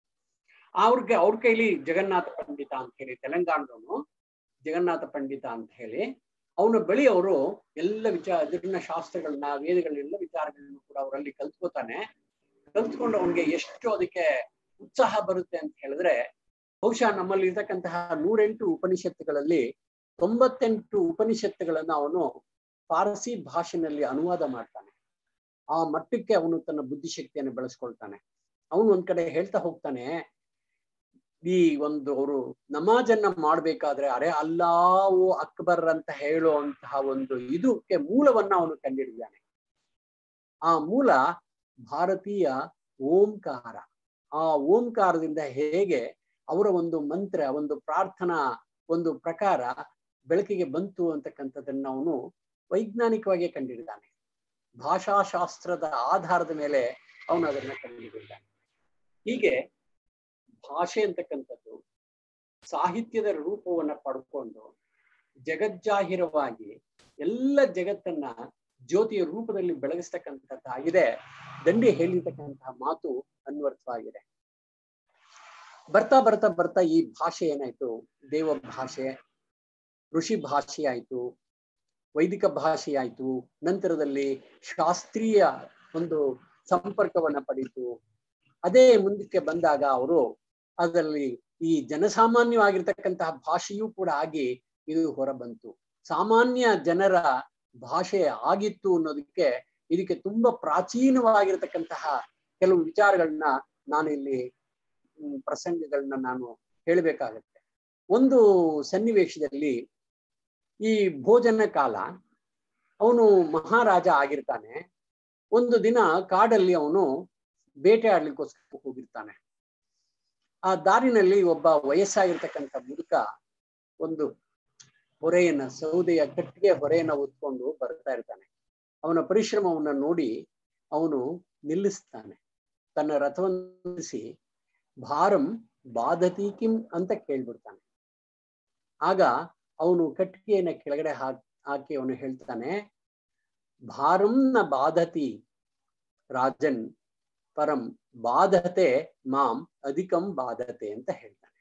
B: ಅವ್ರಿಗೆ ಅವ್ರ ಕೈಲಿ ಜಗನ್ನಾಥ ಪಂಡಿತ ಅಂತ ಹೇಳಿ ತೆಲಂಗಾಣದವನು ಜಗನ್ನಾಥ ಪಂಡಿತ ಅಂತ ಹೇಳಿ ಅವನ ಬಳಿ ಅವರು ಎಲ್ಲ ವಿಚಾರ ಜಗನ್ನ ಶಾಸ್ತ್ರಗಳನ್ನ ವೇದಗಳನ್ನೆಲ್ಲ ವಿಚಾರಗಳನ್ನ ಕೂಡ ಅವರಲ್ಲಿ ಕಲ್ತ್ಕೋತಾನೆ ಕಲ್ತ್ಕೊಂಡು ಅವನಿಗೆ ಎಷ್ಟು ಅದಕ್ಕೆ ಉತ್ಸಾಹ ಬರುತ್ತೆ ಅಂತ ಹೇಳಿದ್ರೆ ಬಹುಶಃ ನಮ್ಮಲ್ಲಿ ಇರ್ತಕ್ಕಂತಹ ನೂರೆಂಟು ಉಪನಿಷತ್ತುಗಳಲ್ಲಿ ತೊಂಬತ್ತೆಂಟು ಉಪನಿಷತ್ತುಗಳನ್ನ ಅವನು ಫಾರಸಿ ಭಾಷೆನಲ್ಲಿ ಅನುವಾದ ಮಾಡ್ತಾನೆ ಆ ಮಟ್ಟಕ್ಕೆ ಅವನು ತನ್ನ ಬುದ್ಧಿಶಕ್ತಿಯನ್ನು ಬೆಳೆಸ್ಕೊಳ್ತಾನೆ ಅವನು ಒಂದ್ ಕಡೆ ಹೇಳ್ತಾ ಹೋಗ್ತಾನೆ ಈ ಒಂದು ಅವರು ನಮಾಜನ್ನ ಮಾಡ್ಬೇಕಾದ್ರೆ ಅರೆ ಅಲ್ಲಾವು ಅಕ್ಬರ್ ಅಂತ ಹೇಳುವಂತಹ ಒಂದು ಇದಕ್ಕೆ ಮೂಲವನ್ನ ಅವನು ಕಂಡಿಡಿದಾನೆ ಆ ಮೂಲ ಭಾರತೀಯ ಓಂಕಾರ ಆ ಓಂಕಾರದಿಂದ ಹೇಗೆ ಅವರ ಒಂದು ಮಂತ್ರ ಒಂದು ಪ್ರಾರ್ಥನಾ ಒಂದು ಪ್ರಕಾರ ಬೆಳಕಿಗೆ ಬಂತು ಅಂತಕ್ಕಂಥದ್ದನ್ನ ಅವನು ವೈಜ್ಞಾನಿಕವಾಗಿ ಕಂಡಿಡಿದಾನೆ ಭಾಷಾಶಾಸ್ತ್ರದ ಆಧಾರದ ಮೇಲೆ ಅವನು ಅದನ್ನ ಕಂಡುಹಿಡಿದಿದ್ದಾನೆ ಹೀಗೆ ಭಾಷೆ ಅಂತಕ್ಕಂಥದ್ದು ಸಾಹಿತ್ಯದ ರೂಪವನ್ನ ಪಡ್ಕೊಂಡು ಜಗಜ್ಜಾಹಿರವಾಗಿ ಎಲ್ಲ ಜಗತ್ತನ್ನ ಜ್ಯೋತಿಯ ರೂಪದಲ್ಲಿ ಬೆಳಗಿಸ್ತಕ್ಕಂಥದ್ದಾಗಿದೆ ದಂಡಿ ಹೇಳಿರ್ತಕ್ಕಂತಹ ಮಾತು ಅನ್ವರ್ಥವಾಗಿದೆ ಬರ್ತಾ ಬರ್ತಾ ಬರ್ತಾ ಈ ಭಾಷೆ ಏನಾಯ್ತು ದೇವ ಭಾಷೆ ಋಷಿ ಭಾಷೆ ಆಯ್ತು ವೈದಿಕ ಭಾಷೆ ಆಯ್ತು ನಂತರದಲ್ಲಿ ಶಾಸ್ತ್ರೀಯ ಒಂದು ಸಂಪರ್ಕವನ್ನ ಪಡೀತು ಅದೇ ಮುಂದಕ್ಕೆ ಬಂದಾಗ ಅವರು ಅದರಲ್ಲಿ ಈ ಜನಸಾಮಾನ್ಯವಾಗಿರ್ತಕ್ಕಂತಹ ಭಾಷೆಯೂ ಕೂಡ ಆಗಿ ಇದು ಹೊರಬಂತು ಸಾಮಾನ್ಯ ಜನರ ಭಾಷೆ ಆಗಿತ್ತು ಅನ್ನೋದಕ್ಕೆ ಇದಕ್ಕೆ ತುಂಬಾ ಪ್ರಾಚೀನವಾಗಿರ್ತಕ್ಕಂತಹ ಕೆಲವು ವಿಚಾರಗಳನ್ನ ನಾನು ಇಲ್ಲಿ ಪ್ರಸಂಗಗಳನ್ನ ನಾನು ಹೇಳಬೇಕಾಗತ್ತೆ ಒಂದು ಸನ್ನಿವೇಶದಲ್ಲಿ ಈ ಭೋಜನ ಕಾಲ ಅವನು ಮಹಾರಾಜ ಆಗಿರ್ತಾನೆ ಒಂದು ದಿನ ಕಾಡಲ್ಲಿ ಅವನು ಬೇಟೆ ಆಡ್ಲಿಕ್ಕೋಸ್ಕರ ಹೋಗಿರ್ತಾನೆ ಆ ದಾರಿನಲ್ಲಿ ಒಬ್ಬ ವಯಸ್ಸಾಗಿರ್ತಕ್ಕಂಥ ಮುದುಕ ಒಂದು ಹೊರೆಯನ್ನ ಸೌದೆಯ ಕಟ್ಟಿಗೆ ಹೊರೆಯನ್ನ ಹೊತ್ಕೊಂಡು ಬರ್ತಾ ಇರ್ತಾನೆ ಅವನ ಪರಿಶ್ರಮವನ್ನ ನೋಡಿ ಅವನು ನಿಲ್ಲಿಸ್ತಾನೆ ತನ್ನ ರಥವನ್ನು ನಿಲ್ಲಿಸಿ ಭಾರಂ ಬಾಧತಿ ಕಿಂ ಅಂತ ಕೇಳ್ಬಿಡ್ತಾನೆ ಆಗ ಅವನು ಕಟ್ಟಿಗೆಯನ್ನ ಕೆಳಗಡೆ ಹಾಕಿ ಹಾಕಿ ಅವನು ಹೇಳ್ತಾನೆ ಭಾರಂ ನ ಬಾಧತಿ ರಾಜನ್ ಪರಂ ಬಾಧತೆ ಮಾಂ ಅಧಿಕಂ ಬಾಧತೆ ಅಂತ ಹೇಳ್ತಾನೆ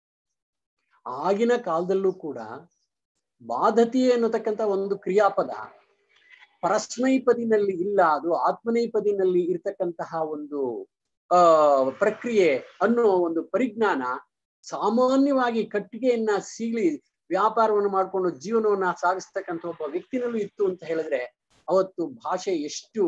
B: ಆಗಿನ ಕಾಲದಲ್ಲೂ ಕೂಡ ಬಾಧತಿ ಅನ್ನತಕ್ಕಂಥ ಒಂದು ಕ್ರಿಯಾಪದ ಪರಸ್ಮೈಪದಿನಲ್ಲಿ ಇಲ್ಲ ಅದು ಆತ್ಮನೈಪದಿನಲ್ಲಿ ಇರ್ತಕ್ಕಂತಹ ಒಂದು ಆ ಪ್ರಕ್ರಿಯೆ ಅನ್ನೋ ಒಂದು ಪರಿಜ್ಞಾನ ಸಾಮಾನ್ಯವಾಗಿ ಕಟ್ಟಿಗೆಯನ್ನ ಸೀಳಿ ವ್ಯಾಪಾರವನ್ನು ಮಾಡಿಕೊಂಡು ಜೀವನವನ್ನ ಸಾಗಿಸ್ತಕ್ಕಂಥ ಒಬ್ಬ ವ್ಯಕ್ತಿನಲ್ಲೂ ಇತ್ತು ಅಂತ ಹೇಳಿದ್ರೆ ಅವತ್ತು ಭಾಷೆ ಎಷ್ಟು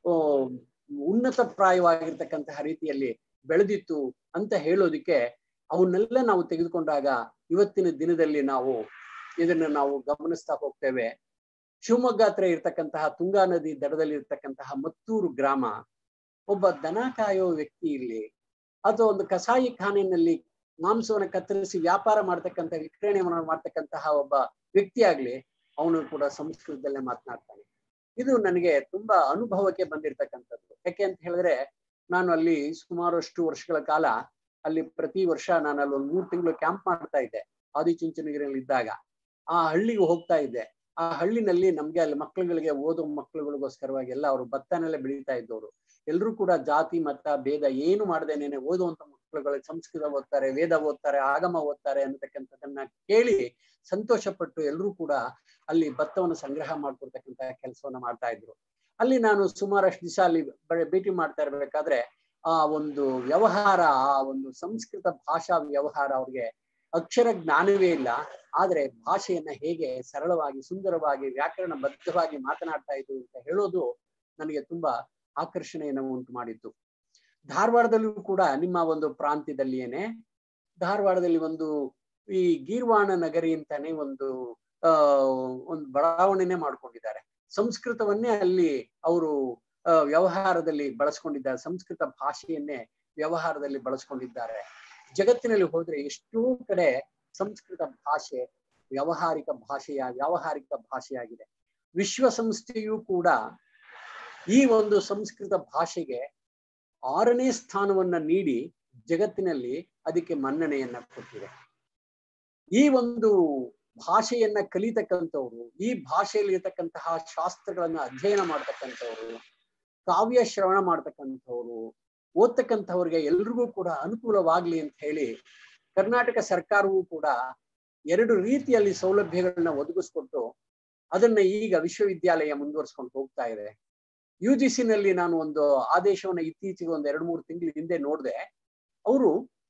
B: ಉನ್ನತ ಪ್ರಾಯವಾಗಿರ್ತಕ್ಕಂತಹ ರೀತಿಯಲ್ಲಿ ಬೆಳೆದಿತ್ತು ಅಂತ ಹೇಳೋದಿಕ್ಕೆ ಅವನ್ನೆಲ್ಲ ನಾವು ತೆಗೆದುಕೊಂಡಾಗ ಇವತ್ತಿನ ದಿನದಲ್ಲಿ ನಾವು ಇದನ್ನು ನಾವು ಗಮನಿಸ್ತಾ ಹೋಗ್ತೇವೆ ಶಿವಮೊಗ್ಗ ಹತ್ರ ಇರ್ತಕ್ಕಂತಹ ತುಂಗಾ ನದಿ ದಡದಲ್ಲಿ ಇರ್ತಕ್ಕಂತಹ ಮತ್ತೂರು ಗ್ರಾಮ ಒಬ್ಬ ದನ ಕಾಯೋ ವ್ಯಕ್ತಿ ಇಲ್ಲಿ ಅಥವಾ ಒಂದು ಕಸಾಯಿ ಖಾನೆಯಲ್ಲಿ ಮಾಂಸವನ್ನು ಕತ್ತರಿಸಿ ವ್ಯಾಪಾರ ಮಾಡ್ತಕ್ಕಂಥ ವಿಕ್ರಯಣೆಯನ್ನು ಮಾಡ್ತಕ್ಕಂತಹ ಒಬ್ಬ ವ್ಯಕ್ತಿ ಆಗ್ಲಿ ಅವನು ಕೂಡ ಸಂಸ್ಕೃತದಲ್ಲೇ ಮಾತನಾಡ್ತಾನೆ ಇದು ನನಗೆ ತುಂಬಾ ಅನುಭವಕ್ಕೆ ಬಂದಿರತಕ್ಕಂಥದ್ದು ಯಾಕೆ ಅಂತ ಹೇಳಿದ್ರೆ ನಾನು ಅಲ್ಲಿ ಸುಮಾರು ಅಷ್ಟು ವರ್ಷಗಳ ಕಾಲ ಅಲ್ಲಿ ಪ್ರತಿ ವರ್ಷ ನಾನು ಅಲ್ಲಿ ಒಂದು ಮೂರು ತಿಂಗಳು ಕ್ಯಾಂಪ್ ಮಾಡ್ತಾ ಇದ್ದೆ ಆದಿಚುಂಚನಗಿರಿಯಲ್ಲಿ ಇದ್ದಾಗ ಆ ಹಳ್ಳಿಗೆ ಹೋಗ್ತಾ ಇದ್ದೆ ಆ ಹಳ್ಳಿನಲ್ಲಿ ನಮ್ಗೆ ಅಲ್ಲಿ ಮಕ್ಕಳುಗಳಿಗೆ ಓದೋ ಮಕ್ಕಳುಗಳಿಗೋಸ್ಕರವಾಗಿ ಎಲ್ಲ ಅವರು ಭತ್ತನೆಲ್ಲ ಬೆಳೀತಾ ಇದ್ದವರು ಎಲ್ಲರೂ ಕೂಡ ಜಾತಿ ಮತ ಭೇದ ಏನು ಮಾಡದೇನೆ ಓದುವಂತ ಮಕ್ಕಳುಗಳು ಸಂಸ್ಕೃತ ಓದ್ತಾರೆ ವೇದ ಓದ್ತಾರೆ ಆಗಮ ಓದ್ತಾರೆ ಅನ್ನತಕ್ಕಂಥದ್ದನ್ನ ಕೇಳಿ ಸಂತೋಷ ಪಟ್ಟು ಎಲ್ಲರೂ ಕೂಡ ಅಲ್ಲಿ ಭತ್ತವನ್ನು ಸಂಗ್ರಹ ಮಾಡ್ಕೊಡ್ತಕ್ಕಂತ ಕೆಲಸವನ್ನ ಮಾಡ್ತಾ ಇದ್ರು ಅಲ್ಲಿ ನಾನು ಸುಮಾರಷ್ಟು ದಿವಸ ಅಲ್ಲಿ ಭೇಟಿ ಮಾಡ್ತಾ ಇರ್ಬೇಕಾದ್ರೆ ಆ ಒಂದು ವ್ಯವಹಾರ ಆ ಒಂದು ಸಂಸ್ಕೃತ ಭಾಷಾ ವ್ಯವಹಾರ ಅವ್ರಿಗೆ ಅಕ್ಷರ ಜ್ಞಾನವೇ ಇಲ್ಲ ಆದ್ರೆ ಭಾಷೆಯನ್ನ ಹೇಗೆ ಸರಳವಾಗಿ ಸುಂದರವಾಗಿ ವ್ಯಾಕರಣ ಬದ್ಧವಾಗಿ ಮಾತನಾಡ್ತಾ ಇದ್ರು ಅಂತ ಹೇಳೋದು ನನಗೆ ತುಂಬಾ ಆಕರ್ಷಣೆಯನ್ನು ಉಂಟು ಮಾಡಿತ್ತು ಧಾರವಾಡದಲ್ಲೂ ಕೂಡ ನಿಮ್ಮ ಒಂದು ಪ್ರಾಂತ್ಯದಲ್ಲಿಯೇನೆ ಧಾರವಾಡದಲ್ಲಿ ಒಂದು ಈ ಗೀರ್ವಾಣ ನಗರಿ ಅಂತಾನೆ ಒಂದು ಆ ಒಂದು ಬಡಾವಣೆನೆ ಮಾಡ್ಕೊಂಡಿದ್ದಾರೆ ಸಂಸ್ಕೃತವನ್ನೇ ಅಲ್ಲಿ ಅವರು ವ್ಯವಹಾರದಲ್ಲಿ ಬಳಸ್ಕೊಂಡಿದ್ದಾರೆ ಸಂಸ್ಕೃತ ಭಾಷೆಯನ್ನೇ ವ್ಯವಹಾರದಲ್ಲಿ ಬಳಸ್ಕೊಂಡಿದ್ದಾರೆ ಜಗತ್ತಿನಲ್ಲಿ ಹೋದ್ರೆ ಎಷ್ಟೋ ಕಡೆ ಸಂಸ್ಕೃತ ಭಾಷೆ ವ್ಯವಹಾರಿಕ ಭಾಷೆಯ ವ್ಯಾವಹಾರಿಕ ಭಾಷೆಯಾಗಿದೆ ವಿಶ್ವಸಂಸ್ಥೆಯು ಕೂಡ ಈ ಒಂದು ಸಂಸ್ಕೃತ ಭಾಷೆಗೆ ಆರನೇ ಸ್ಥಾನವನ್ನ ನೀಡಿ ಜಗತ್ತಿನಲ್ಲಿ ಅದಕ್ಕೆ ಮನ್ನಣೆಯನ್ನ ಕೊಟ್ಟಿದೆ ಈ ಒಂದು ಭಾಷೆಯನ್ನ ಕಲಿತಕ್ಕಂಥವ್ರು ಈ ಭಾಷೆಯಲ್ಲಿ ಇರತಕ್ಕಂತಹ ಶಾಸ್ತ್ರಗಳನ್ನ ಅಧ್ಯಯನ ಮಾಡ್ತಕ್ಕಂಥವ್ರು ಕಾವ್ಯ ಶ್ರವಣ ಮಾಡ್ತಕ್ಕಂಥವ್ರು ಓದ್ತಕ್ಕಂಥವ್ರಿಗೆ ಎಲ್ರಿಗೂ ಕೂಡ ಅನುಕೂಲವಾಗ್ಲಿ ಅಂತ ಹೇಳಿ ಕರ್ನಾಟಕ ಸರ್ಕಾರವೂ ಕೂಡ ಎರಡು ರೀತಿಯಲ್ಲಿ ಸೌಲಭ್ಯಗಳನ್ನ ಒದಗಿಸ್ಕೊಟ್ಟು ಅದನ್ನ ಈಗ ವಿಶ್ವವಿದ್ಯಾಲಯ ಮುಂದುವರ್ಸ್ಕೊಂಡು ಹೋಗ್ತಾ ಇದೆ ಯು ಜಿ ಸಿ ನಲ್ಲಿ ನಾನು ಒಂದು ಆದೇಶವನ್ನ ಇತ್ತೀಚೆಗೆ ಒಂದು ಎರಡು ಮೂರು ತಿಂಗಳ ಹಿಂದೆ ನೋಡಿದೆ ಅವರು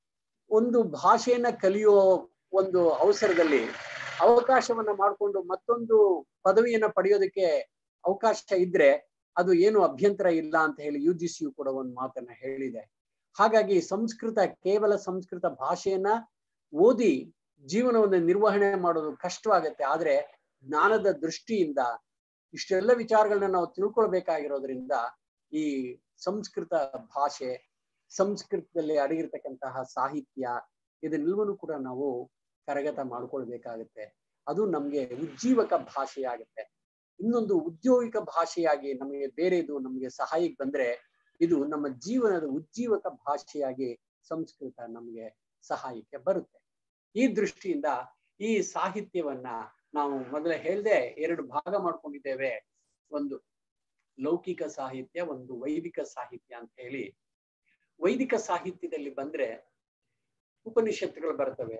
B: ಒಂದು ಭಾಷೆಯನ್ನ ಕಲಿಯೋ ಒಂದು ಅವಸರದಲ್ಲಿ ಅವಕಾಶವನ್ನ ಮಾಡಿಕೊಂಡು ಮತ್ತೊಂದು ಪದವಿಯನ್ನ ಪಡೆಯೋದಕ್ಕೆ ಅವಕಾಶ ಇದ್ರೆ ಅದು ಏನು ಅಭ್ಯಂತರ ಇಲ್ಲ ಅಂತ ಹೇಳಿ ಯು ಜಿ ಸಿಯು ಕೂಡ ಒಂದು ಮಾತನ್ನ ಹೇಳಿದೆ ಹಾಗಾಗಿ ಸಂಸ್ಕೃತ ಕೇವಲ ಸಂಸ್ಕೃತ ಭಾಷೆಯನ್ನ ಓದಿ ಜೀವನವನ್ನು ನಿರ್ವಹಣೆ ಮಾಡೋದು ಕಷ್ಟವಾಗತ್ತೆ ಆದ್ರೆ ಜ್ಞಾನದ ದೃಷ್ಟಿಯಿಂದ ಇಷ್ಟೆಲ್ಲ ವಿಚಾರಗಳನ್ನ ನಾವು ತಿಳ್ಕೊಳ್ಬೇಕಾಗಿರೋದ್ರಿಂದ ಈ ಸಂಸ್ಕೃತ ಭಾಷೆ ಸಂಸ್ಕೃತದಲ್ಲಿ ಅಡಗಿರ್ತಕ್ಕಂತಹ ಸಾಹಿತ್ಯ ಇದನ್ನೆಲ್ಲವನ್ನೂ ಕೂಡ ನಾವು ಕರಗತ ಮಾಡ್ಕೊಳ್ಬೇಕಾಗತ್ತೆ ಅದು ನಮ್ಗೆ ಉಜ್ಜೀವಕ ಭಾಷೆಯಾಗತ್ತೆ ಇನ್ನೊಂದು ಉದ್ಯೋಗಿಕ ಭಾಷೆಯಾಗಿ ನಮಗೆ ಬೇರೆದು ನಮಗೆ ಸಹಾಯಕ್ಕೆ ಬಂದ್ರೆ ಇದು ನಮ್ಮ ಜೀವನದ ಉಜ್ಜೀವಕ ಭಾಷೆಯಾಗಿ ಸಂಸ್ಕೃತ ನಮಗೆ ಸಹಾಯಕ್ಕೆ ಬರುತ್ತೆ ಈ ದೃಷ್ಟಿಯಿಂದ ಈ ಸಾಹಿತ್ಯವನ್ನ ನಾವು ಮೊದಲೇ ಹೇಳ್ದೆ ಎರಡು ಭಾಗ ಮಾಡ್ಕೊಂಡಿದ್ದೇವೆ ಒಂದು ಲೌಕಿಕ ಸಾಹಿತ್ಯ ಒಂದು ವೈದಿಕ ಸಾಹಿತ್ಯ ಅಂತ ಹೇಳಿ ವೈದಿಕ ಸಾಹಿತ್ಯದಲ್ಲಿ ಬಂದ್ರೆ ಉಪನಿಷತ್ತುಗಳು ಬರ್ತವೆ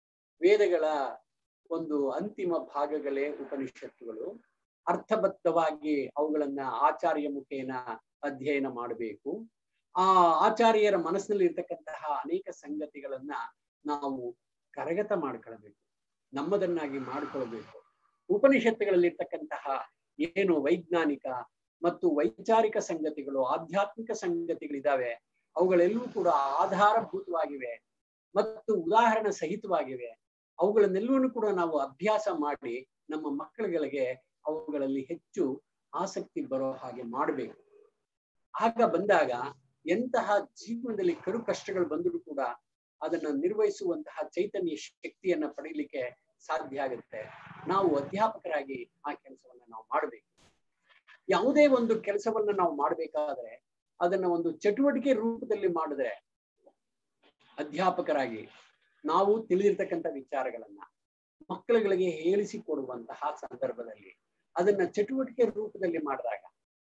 B: ವೇದಗಳ ಒಂದು ಅಂತಿಮ ಭಾಗಗಳೇ ಉಪನಿಷತ್ತುಗಳು ಅರ್ಥಬದ್ಧವಾಗಿ ಅವುಗಳನ್ನ ಆಚಾರ್ಯ ಮುಖೇನ ಅಧ್ಯಯನ ಮಾಡಬೇಕು ಆ ಆಚಾರ್ಯರ ಮನಸ್ಸಿನಲ್ಲಿ ಇರ್ತಕ್ಕಂತಹ ಅನೇಕ ಸಂಗತಿಗಳನ್ನ ನಾವು ಕರಗತ ಮಾಡ್ಕೊಳ್ಬೇಕು ನಮ್ಮದನ್ನಾಗಿ ಮಾಡ್ಕೊಳ್ಬೇಕು ಉಪನಿಷತ್ತುಗಳಲ್ಲಿರ್ತಕ್ಕಂತಹ ಏನು ವೈಜ್ಞಾನಿಕ ಮತ್ತು ವೈಚಾರಿಕ ಸಂಗತಿಗಳು ಆಧ್ಯಾತ್ಮಿಕ ಸಂಗತಿಗಳಿದಾವೆ ಅವುಗಳೆಲ್ಲವೂ ಕೂಡ ಆಧಾರಭೂತವಾಗಿವೆ ಮತ್ತು ಉದಾಹರಣೆ ಸಹಿತವಾಗಿವೆ ಅವುಗಳನ್ನೆಲ್ಲವನ್ನೂ ಕೂಡ ನಾವು ಅಭ್ಯಾಸ ಮಾಡಿ ನಮ್ಮ ಮಕ್ಕಳುಗಳಿಗೆ ಅವುಗಳಲ್ಲಿ ಹೆಚ್ಚು ಆಸಕ್ತಿ ಬರೋ ಹಾಗೆ ಮಾಡಬೇಕು ಆಗ ಬಂದಾಗ ಎಂತಹ ಜೀವನದಲ್ಲಿ ಕಡು ಕಷ್ಟಗಳು ಬಂದರೂ ಕೂಡ ಅದನ್ನ ನಿರ್ವಹಿಸುವಂತಹ ಚೈತನ್ಯ ಶಕ್ತಿಯನ್ನ ಪಡೀಲಿಕ್ಕೆ ಸಾಧ್ಯ ಆಗುತ್ತೆ ನಾವು ಅಧ್ಯಾಪಕರಾಗಿ ಆ ಕೆಲಸವನ್ನ ನಾವು ಮಾಡಬೇಕು ಯಾವುದೇ ಒಂದು ಕೆಲಸವನ್ನ ನಾವು ಮಾಡ್ಬೇಕಾದ್ರೆ ಅದನ್ನ ಒಂದು ಚಟುವಟಿಕೆ ರೂಪದಲ್ಲಿ ಮಾಡಿದ್ರೆ ಅಧ್ಯಾಪಕರಾಗಿ ನಾವು ತಿಳಿದಿರ್ತಕ್ಕಂಥ ವಿಚಾರಗಳನ್ನ ಮಕ್ಕಳುಗಳಿಗೆ ಹೇಳಿಸಿ ಕೊಡುವಂತಹ ಸಂದರ್ಭದಲ್ಲಿ ಅದನ್ನ ಚಟುವಟಿಕೆ ರೂಪದಲ್ಲಿ ಮಾಡಿದಾಗ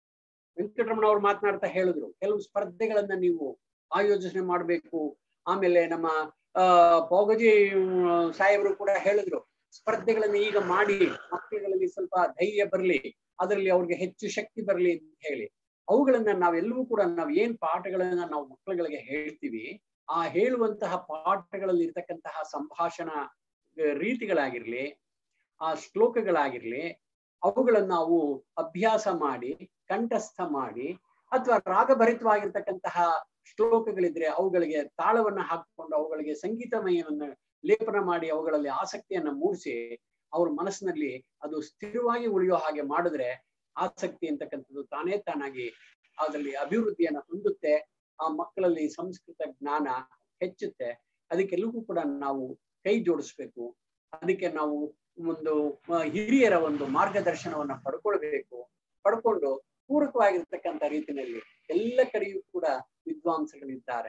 B: ವೆಂಕಟರಮಣ ಅವ್ರು ಮಾತನಾಡ್ತಾ ಹೇಳಿದ್ರು ಕೆಲವು ಸ್ಪರ್ಧೆಗಳನ್ನ ನೀವು ಆಯೋಜನೆ ಮಾಡಬೇಕು ಆಮೇಲೆ ನಮ್ಮ ಆ ಪೋಗಜಿ ಸಾಹೇಬರು ಕೂಡ ಹೇಳಿದ್ರು ಸ್ಪರ್ಧೆಗಳನ್ನ ಈಗ ಮಾಡಿ ಮಕ್ಕಳುಗಳಲ್ಲಿ ಸ್ವಲ್ಪ ಧೈರ್ಯ ಬರಲಿ ಅದರಲ್ಲಿ ಅವ್ರಿಗೆ ಹೆಚ್ಚು ಶಕ್ತಿ ಬರಲಿ ಅಂತ ಹೇಳಿ ಅವುಗಳನ್ನ ನಾವೆಲ್ಲವೂ ಕೂಡ ನಾವು ಏನ್ ಪಾಠಗಳನ್ನ ನಾವು ಮಕ್ಕಳುಗಳಿಗೆ ಹೇಳ್ತೀವಿ ಆ ಹೇಳುವಂತಹ ಪಾಠಗಳಲ್ಲಿ ಇರ್ತಕ್ಕಂತಹ ಸಂಭಾಷಣಾ ರೀತಿಗಳಾಗಿರ್ಲಿ ಆ ಶ್ಲೋಕಗಳಾಗಿರ್ಲಿ ಅವುಗಳನ್ನ ನಾವು ಅಭ್ಯಾಸ ಮಾಡಿ ಕಂಠಸ್ಥ ಮಾಡಿ ಅಥವಾ ರಾಗಭರಿತವಾಗಿರ್ತಕ್ಕಂತಹ ಶ್ಲೋಕಗಳಿದ್ರೆ ಅವುಗಳಿಗೆ ತಾಳವನ್ನ ಹಾಕಿಕೊಂಡು ಅವುಗಳಿಗೆ ಸಂಗೀತಮಯವನ್ನು ಲೇಪನ ಮಾಡಿ ಅವುಗಳಲ್ಲಿ ಆಸಕ್ತಿಯನ್ನ ಮೂಡಿಸಿ ಅವ್ರ ಮನಸ್ಸಿನಲ್ಲಿ ಅದು ಸ್ಥಿರವಾಗಿ ಉಳಿಯೋ ಹಾಗೆ ಮಾಡಿದ್ರೆ ಆಸಕ್ತಿ ಅಂತಕ್ಕಂಥದ್ದು ತಾನೇ ತಾನಾಗಿ ಅದರಲ್ಲಿ ಅಭಿವೃದ್ಧಿಯನ್ನ ಹೊಂದುತ್ತೆ ಆ ಮಕ್ಕಳಲ್ಲಿ ಸಂಸ್ಕೃತ ಜ್ಞಾನ ಹೆಚ್ಚುತ್ತೆ ಅದಕ್ಕೆಲ್ಲವೂ ಕೂಡ ನಾವು ಕೈ ಜೋಡಿಸ್ಬೇಕು ಅದಕ್ಕೆ ನಾವು ಒಂದು ಹಿರಿಯರ ಒಂದು ಮಾರ್ಗದರ್ಶನವನ್ನ ಪಡ್ಕೊಳ್ಬೇಕು ಪಡ್ಕೊಂಡು ಪೂರಕವಾಗಿರ್ತಕ್ಕಂಥ ರೀತಿಯಲ್ಲಿ ಎಲ್ಲ ಕಡೆಯೂ ಕೂಡ ವಿದ್ವಾಂಸಗಳಿದ್ದಾರೆ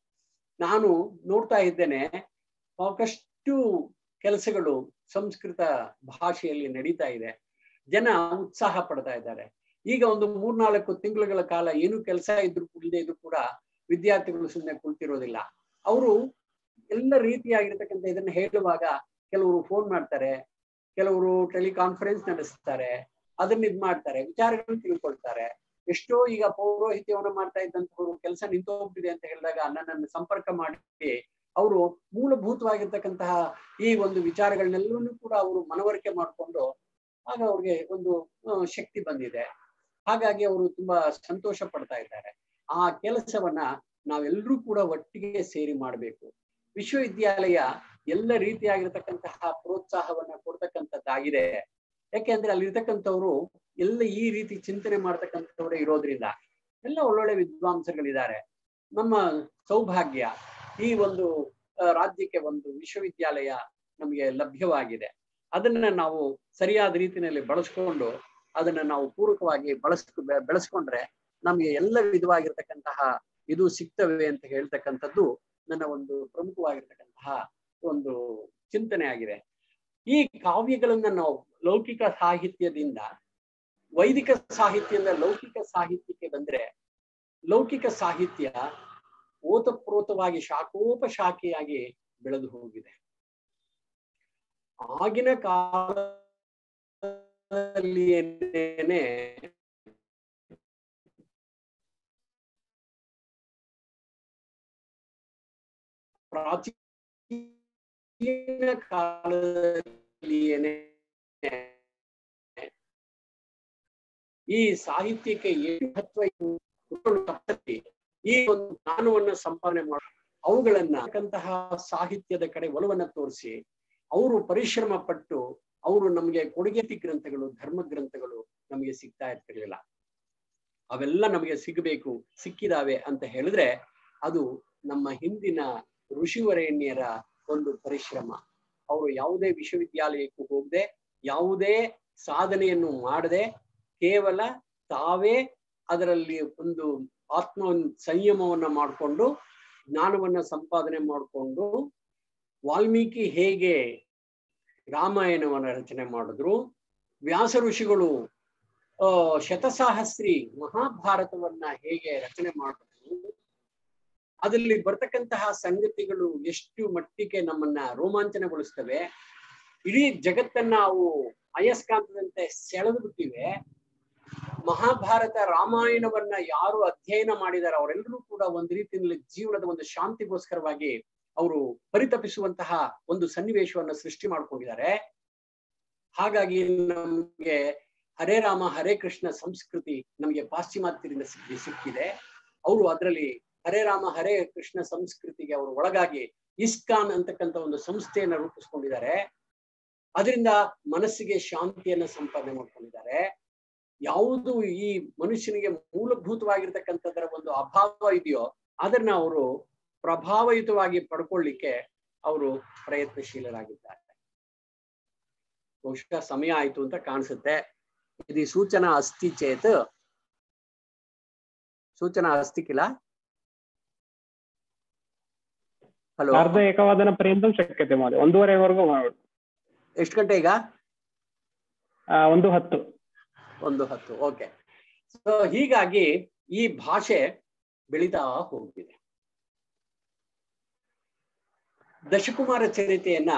B: ನಾನು ನೋಡ್ತಾ ಇದ್ದೇನೆ ಸಾಕಷ್ಟು ಕೆಲಸಗಳು ಸಂಸ್ಕೃತ ಭಾಷೆಯಲ್ಲಿ ನಡೀತಾ ಇದೆ ಜನ ಉತ್ಸಾಹ ಪಡ್ತಾ ಇದ್ದಾರೆ ಈಗ ಒಂದು ಮೂರ್ನಾಲ್ಕು ತಿಂಗಳುಗಳ ಕಾಲ ಏನು ಕೆಲಸ ಇದ್ರು ಇಲ್ಲದೆ ಇದ್ರು ಕೂಡ ವಿದ್ಯಾರ್ಥಿಗಳು ಸುಮ್ಮನೆ ಕುಳಿತಿರೋದಿಲ್ಲ ಅವರು ಎಲ್ಲ ರೀತಿಯಾಗಿರ್ತಕ್ಕಂಥ ಇದನ್ನ ಹೇಳುವಾಗ ಕೆಲವರು ಫೋನ್ ಮಾಡ್ತಾರೆ ಕೆಲವರು ಟೆಲಿಕಾನ್ಫರೆನ್ಸ್ ನಡೆಸ್ತಾರೆ ಅದನ್ನ ಇದ್ ಮಾಡ್ತಾರೆ ವಿಚಾರಗಳನ್ನ ತಿಳ್ಕೊಳ್ತಾರೆ ಎಷ್ಟೋ ಈಗ ಪೌರೋಹಿತ್ಯವನ್ನು ಮಾಡ್ತಾ ಇದ್ದಂತವರು ಕೆಲಸ ನಿಂತೋಗ್ಬಿಟ್ಟಿದೆ ಅಂತ ಹೇಳಿದಾಗ ನನ್ನನ್ನು ಸಂಪರ್ಕ ಮಾಡಿ ಅವರು ಮೂಲಭೂತವಾಗಿರ್ತಕ್ಕಂತಹ ಈ ಒಂದು ವಿಚಾರಗಳನ್ನೆಲ್ಲವನ್ನೂ ಕೂಡ ಅವರು ಮನವರಿಕೆ ಮಾಡಿಕೊಂಡು ಆಗ ಅವ್ರಿಗೆ ಒಂದು ಶಕ್ತಿ ಬಂದಿದೆ ಹಾಗಾಗಿ ಅವರು ತುಂಬಾ ಸಂತೋಷ ಪಡ್ತಾ ಇದ್ದಾರೆ ಆ ಕೆಲಸವನ್ನ ನಾವೆಲ್ಲರೂ ಕೂಡ ಒಟ್ಟಿಗೆ ಸೇರಿ ಮಾಡಬೇಕು ವಿಶ್ವವಿದ್ಯಾಲಯ ಎಲ್ಲ ರೀತಿಯಾಗಿರ್ತಕ್ಕಂತಹ ಪ್ರೋತ್ಸಾಹವನ್ನ ಕೊಡ್ತಕ್ಕಂಥದ್ದಾಗಿದೆ ಯಾಕೆಂದ್ರೆ ಅಲ್ಲಿರ್ತಕ್ಕಂಥವ್ರು ಎಲ್ಲ ಈ ರೀತಿ ಚಿಂತನೆ ಮಾಡ್ತಕ್ಕಂಥವ್ರೆ ಇರೋದ್ರಿಂದ ಎಲ್ಲ ಒಳ್ಳೊಳ್ಳೆ ವಿದ್ವಾಂಸಗಳಿದ್ದಾರೆ ನಮ್ಮ ಸೌಭಾಗ್ಯ ಈ ಒಂದು ರಾಜ್ಯಕ್ಕೆ ಒಂದು ವಿಶ್ವವಿದ್ಯಾಲಯ ನಮಗೆ ಲಭ್ಯವಾಗಿದೆ ಅದನ್ನ ನಾವು ಸರಿಯಾದ ರೀತಿಯಲ್ಲಿ ಬಳಸ್ಕೊಂಡು ಅದನ್ನ ನಾವು ಪೂರಕವಾಗಿ ಬಳಸ್ ಬೆಳೆಸ್ಕೊಂಡ್ರೆ ನಮಗೆ ಎಲ್ಲ ವಿಧವಾಗಿರ್ತಕ್ಕಂತಹ ಇದು ಸಿಗ್ತವೆ ಅಂತ ಹೇಳ್ತಕ್ಕಂಥದ್ದು ನನ್ನ ಒಂದು ಪ್ರಮುಖವಾಗಿರ್ತಕ್ಕಂತಹ ಒಂದು ಚಿಂತನೆ ಆಗಿದೆ ಈ ಕಾವ್ಯಗಳನ್ನ ನಾವು ಲೌಕಿಕ ಸಾಹಿತ್ಯದಿಂದ ವೈದಿಕ ಸಾಹಿತ್ಯದಿಂದ ಲೌಕಿಕ ಸಾಹಿತ್ಯಕ್ಕೆ ಬಂದ್ರೆ ಲೌಕಿಕ ಸಾಹಿತ್ಯ ಓತಪ್ರೋತವಾಗಿ ಶಾಖೋಪಶಾಖೆಯಾಗಿ ಬೆಳೆದು ಹೋಗಿದೆ ಆಗಿನ ಕಾಲದಲ್ಲಿಯೇನೆ ಪ್ರಾಚೀನ ಕಾಲದಲ್ಲಿಯೇನೆ ಈ ಸಾಹಿತ್ಯಕ್ಕೆ ಏನು ಮಹತ್ವ ಈ ಒಂದು ಜ್ಞಾನವನ್ನ ಸಂಪಾದನೆ ಮಾಡ ಅವುಗಳನ್ನ ಸಾಹಿತ್ಯದ ಕಡೆ ಒಲವನ್ನ ತೋರಿಸಿ ಅವರು ಪರಿಶ್ರಮ ಪಟ್ಟು ಅವರು ನಮಗೆ ಕೊಡುಗೆತಿ ಗ್ರಂಥಗಳು ಧರ್ಮ ಗ್ರಂಥಗಳು ನಮಗೆ ಸಿಗ್ತಾ ಇರ್ತಿರ್ಲಿಲ್ಲ ಅವೆಲ್ಲ ನಮಗೆ ಸಿಗಬೇಕು ಸಿಕ್ಕಿದಾವೆ ಅಂತ ಹೇಳಿದ್ರೆ ಅದು ನಮ್ಮ ಹಿಂದಿನ ಋಷಿವರೇಣ್ಯರ ಒಂದು ಪರಿಶ್ರಮ ಅವರು ಯಾವುದೇ ವಿಶ್ವವಿದ್ಯಾಲಯಕ್ಕೂ ಹೋಗದೆ ಯಾವುದೇ ಸಾಧನೆಯನ್ನು ಮಾಡದೆ ಕೇವಲ ತಾವೇ ಅದರಲ್ಲಿ ಒಂದು ಆತ್ಮ ಸಂಯಮವನ್ನ ಮಾಡಿಕೊಂಡು ಜ್ಞಾನವನ್ನ ಸಂಪಾದನೆ ಮಾಡಿಕೊಂಡು ವಾಲ್ಮೀಕಿ ಹೇಗೆ ರಾಮಾಯಣವನ್ನ ರಚನೆ ಮಾಡಿದ್ರು ವ್ಯಾಸ ಋಷಿಗಳು ಆ ಶತಸಾಹಸ್ರಿ ಮಹಾಭಾರತವನ್ನ ಹೇಗೆ ರಚನೆ ಮಾಡಿದ್ರು ಅದರಲ್ಲಿ ಬರ್ತಕ್ಕಂತಹ ಸಂಗತಿಗಳು ಎಷ್ಟು ಮಟ್ಟಿಗೆ ನಮ್ಮನ್ನ ರೋಮಾಂಚನಗೊಳಿಸ್ತವೆ ಇಡೀ ಜಗತ್ತನ್ನ ಅವು ಅಯಸ್ಕಾಂತದಂತೆ ಸೆಳೆದು ಬಿಟ್ಟಿವೆ ಮಹಾಭಾರತ ರಾಮಾಯಣವನ್ನ ಯಾರು ಅಧ್ಯಯನ ಮಾಡಿದಾರೆ ಅವರೆಲ್ಲರೂ ಕೂಡ ಒಂದು ರೀತಿಯಲ್ಲಿ ಜೀವನದ ಒಂದು ಶಾಂತಿಗೋಸ್ಕರವಾಗಿ ಅವರು ಪರಿತಪಿಸುವಂತಹ ಒಂದು ಸನ್ನಿವೇಶವನ್ನ ಸೃಷ್ಟಿ ಮಾಡ್ಕೊಂಡಿದ್ದಾರೆ ಹಾಗಾಗಿ ನಮ್ಗೆ ಹರೇ ರಾಮ ಹರೇ ಕೃಷ್ಣ ಸಂಸ್ಕೃತಿ ನಮಗೆ ಪಾಶ್ಚಿಮಾತ್ಯರಿಂದ ಸಿಕ್ಕಿ ಸಿಕ್ಕಿದೆ ಅವರು ಅದರಲ್ಲಿ ಹರೇ ರಾಮ ಹರೇ ಕೃಷ್ಣ ಸಂಸ್ಕೃತಿಗೆ ಅವರು ಒಳಗಾಗಿ ಇಸ್ಕಾನ್ ಅಂತಕ್ಕಂಥ ಒಂದು ಸಂಸ್ಥೆಯನ್ನ ರೂಪಿಸ್ಕೊಂಡಿದ್ದಾರೆ ಅದರಿಂದ ಮನಸ್ಸಿಗೆ ಶಾಂತಿಯನ್ನ ಸಂಪಾದನೆ ಮಾಡ್ಕೊಂಡಿದ್ದಾರೆ ಯಾವುದು ಈ ಮನುಷ್ಯನಿಗೆ ಮೂಲಭೂತವಾಗಿರ್ತಕ್ಕಂಥದ್ರ ಒಂದು ಅಭಾವ ಇದೆಯೋ ಅದನ್ನ ಅವರು ಪ್ರಭಾವಯುತವಾಗಿ ಪಡ್ಕೊಳ್ಳಿಕ್ಕೆ ಅವರು ಪ್ರಯತ್ನಶೀಲರಾಗಿದ್ದಾರೆ ಬಹುಶಃ ಸಮಯ ಆಯ್ತು ಅಂತ ಕಾಣಿಸುತ್ತೆ यदि सूचना अस्ति चेत् सूचना अस्ति किल ಹಲೋ
A: ಅರ್ಧ ಏಕವಾದನपर्यन्तं ಶಕ್ಯತೆ ಮಹೋದಯ ಒಂದೂವರೆವರೆಗೂ ಮಾಡ್ಬೋದು
B: ಎಷ್ಟು ಗಂಟೆ ಈಗ
A: ಆ, ಒಂದು ಹತ್ತು
B: ಒಂದು ಹತ್ತು ಓಕೆ ಸೊ ಹೀಗಾಗಿ ಈ ಭಾಷೆ ಬೆಳೀತಾ ಹೋಗ್ತಿದೆ ದಶಕುಮಾರ ಚರಿತೆಯನ್ನ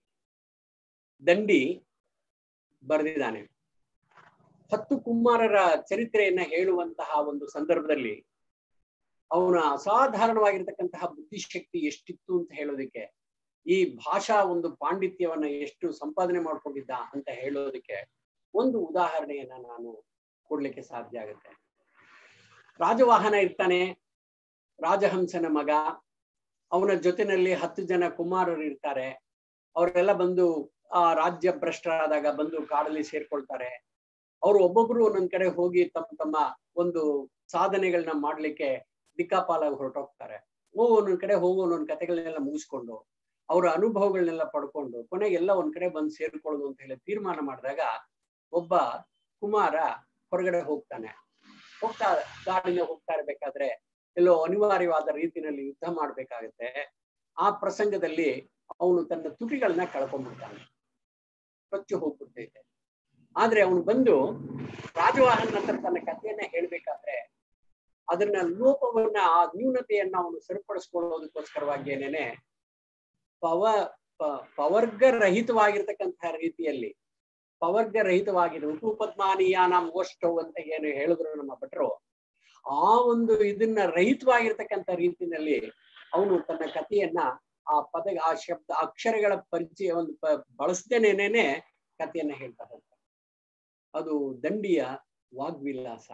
B: ದಂಡಿ ಬರೆದಿದ್ದಾನೆ ಹತ್ತು ಕುಮಾರರ ಚರಿತ್ರೆಯನ್ನ ಹೇಳುವಂತಹ ಒಂದು ಸಂದರ್ಭದಲ್ಲಿ ಅವನ ಅಸಾಧಾರಣವಾಗಿರ್ತಕ್ಕಂತಹ ಬುದ್ಧಿಶಕ್ತಿ ಎಷ್ಟಿತ್ತು ಅಂತ ಹೇಳೋದಕ್ಕೆ ಈ ಭಾಷಾ ಒಂದು ಪಾಂಡಿತ್ಯವನ್ನ ಎಷ್ಟು ಸಂಪಾದನೆ ಮಾಡ್ಕೊಂಡಿದ್ದ ಅಂತ ಹೇಳೋದಕ್ಕೆ ಒಂದು ಉದಾಹರಣೆಯನ್ನ ನಾನು ಕೊಡ್ಲಿಕ್ಕೆ ಸಾಧ್ಯ ಆಗುತ್ತೆ ರಾಜವಾಹನ ಇರ್ತಾನೆ ರಾಜಹಂಸನ ಮಗ ಅವನ ಜೊತೆನಲ್ಲಿ ಹತ್ತು ಜನ ಕುಮಾರರು ಇರ್ತಾರೆ ಅವರೆಲ್ಲ ಬಂದು ಆ ರಾಜ್ಯ ಭ್ರಷ್ಟರಾದಾಗ ಬಂದು ಕಾಡಲ್ಲಿ ಸೇರ್ಕೊಳ್ತಾರೆ ಅವರು ಒಬ್ಬೊಬ್ರು ಒಂದೊಂದ್ ಕಡೆ ಹೋಗಿ ತಮ್ಮ ತಮ್ಮ ಒಂದು ಸಾಧನೆಗಳನ್ನ ಮಾಡ್ಲಿಕ್ಕೆ ದಿಕ್ಕಾಪಾಲಾಗಿ ಹೊರಟೋಗ್ತಾರೆ ಓ ಒಂದೊಂದ್ ಕಡೆ ಹೋಗೋ ಒಂದೊಂದ್ ಕತೆಗಳನ್ನೆಲ್ಲ ಮುಗಿಸ್ಕೊಂಡು ಅವರ ಅನುಭವಗಳನ್ನೆಲ್ಲ ಪಡ್ಕೊಂಡು ಕೊನೆಗೆಲ್ಲ ಒಂದ್ ಕಡೆ ಬಂದು ಸೇರ್ಕೊಳ್ಳೋದು ಅಂತ ಹೇಳಿ ತೀರ್ಮಾನ ಮಾಡಿದಾಗ ಒಬ್ಬ ಕುಮಾರ ಹೊರಗಡೆ ಹೋಗ್ತಾನೆ ಹೋಗ್ತಾ ಗಾಡಿನ ಹೋಗ್ತಾ ಇರ್ಬೇಕಾದ್ರೆ ಎಲ್ಲೋ ಅನಿವಾರ್ಯವಾದ ರೀತಿಯಲ್ಲಿ ಯುದ್ಧ ಮಾಡ್ಬೇಕಾಗತ್ತೆ ಆ ಪ್ರಸಂಗದಲ್ಲಿ ಅವನು ತನ್ನ ತುಟಿಗಳನ್ನ ಕಳ್ಕೊಂಡ್ಬಿಡ್ತಾನೆ ಕೊಚ್ಚು ಹೋಗ್ಬಿಡ್ತೈತೆ ಆದ್ರೆ ಅವನು ಬಂದು ರಾಜವಾಹನ್ ಹತ್ರ ತನ್ನ ಕಥೆಯನ್ನ ಹೇಳ್ಬೇಕಾದ್ರೆ ಅದನ್ನ ಲೋಪವನ್ನ ಆ ನ್ಯೂನತೆಯನ್ನ ಅವನು ಸರಿಪಡಿಸ್ಕೊಳ್ಳೋದಕ್ಕೋಸ್ಕರವಾಗಿ ಏನೇನೆ ಪವ ಪ- ಪವರ್ಗರಹಿತವಾಗಿರ್ತಕ್ಕಂತಹ ರೀತಿಯಲ್ಲಿ ಪವರ್ಗರಹಿತವಾಗಿದೆ ಉಪಪದ್ಮಾನೀಯಾನ ಓಷ್ಟೋ ಅಂತ ಏನು ಹೇಳಿದ್ರು ನಮ್ಮ ಭಟ್ರು ಆ ಒಂದು ಇದನ್ನ ರಹಿತವಾಗಿರ್ತಕ್ಕಂಥ ರೀತಿಯಲ್ಲಿ ಅವನು ತನ್ನ ಕಥೆಯನ್ನ ಆ ಪದ ಆ ಶಬ್ದ ಅಕ್ಷರಗಳ ಪರಿಚಯ ಒಂದು ಪ- ಬಳಸ್ದೇನೇನೆ ಕಥೆಯನ್ನ ಹೇಳ್ತಾ ಹೋಗ್ತಾನೆ ಅದು ದಂಡಿಯ ವಾಗ್ವಿಲಾಸ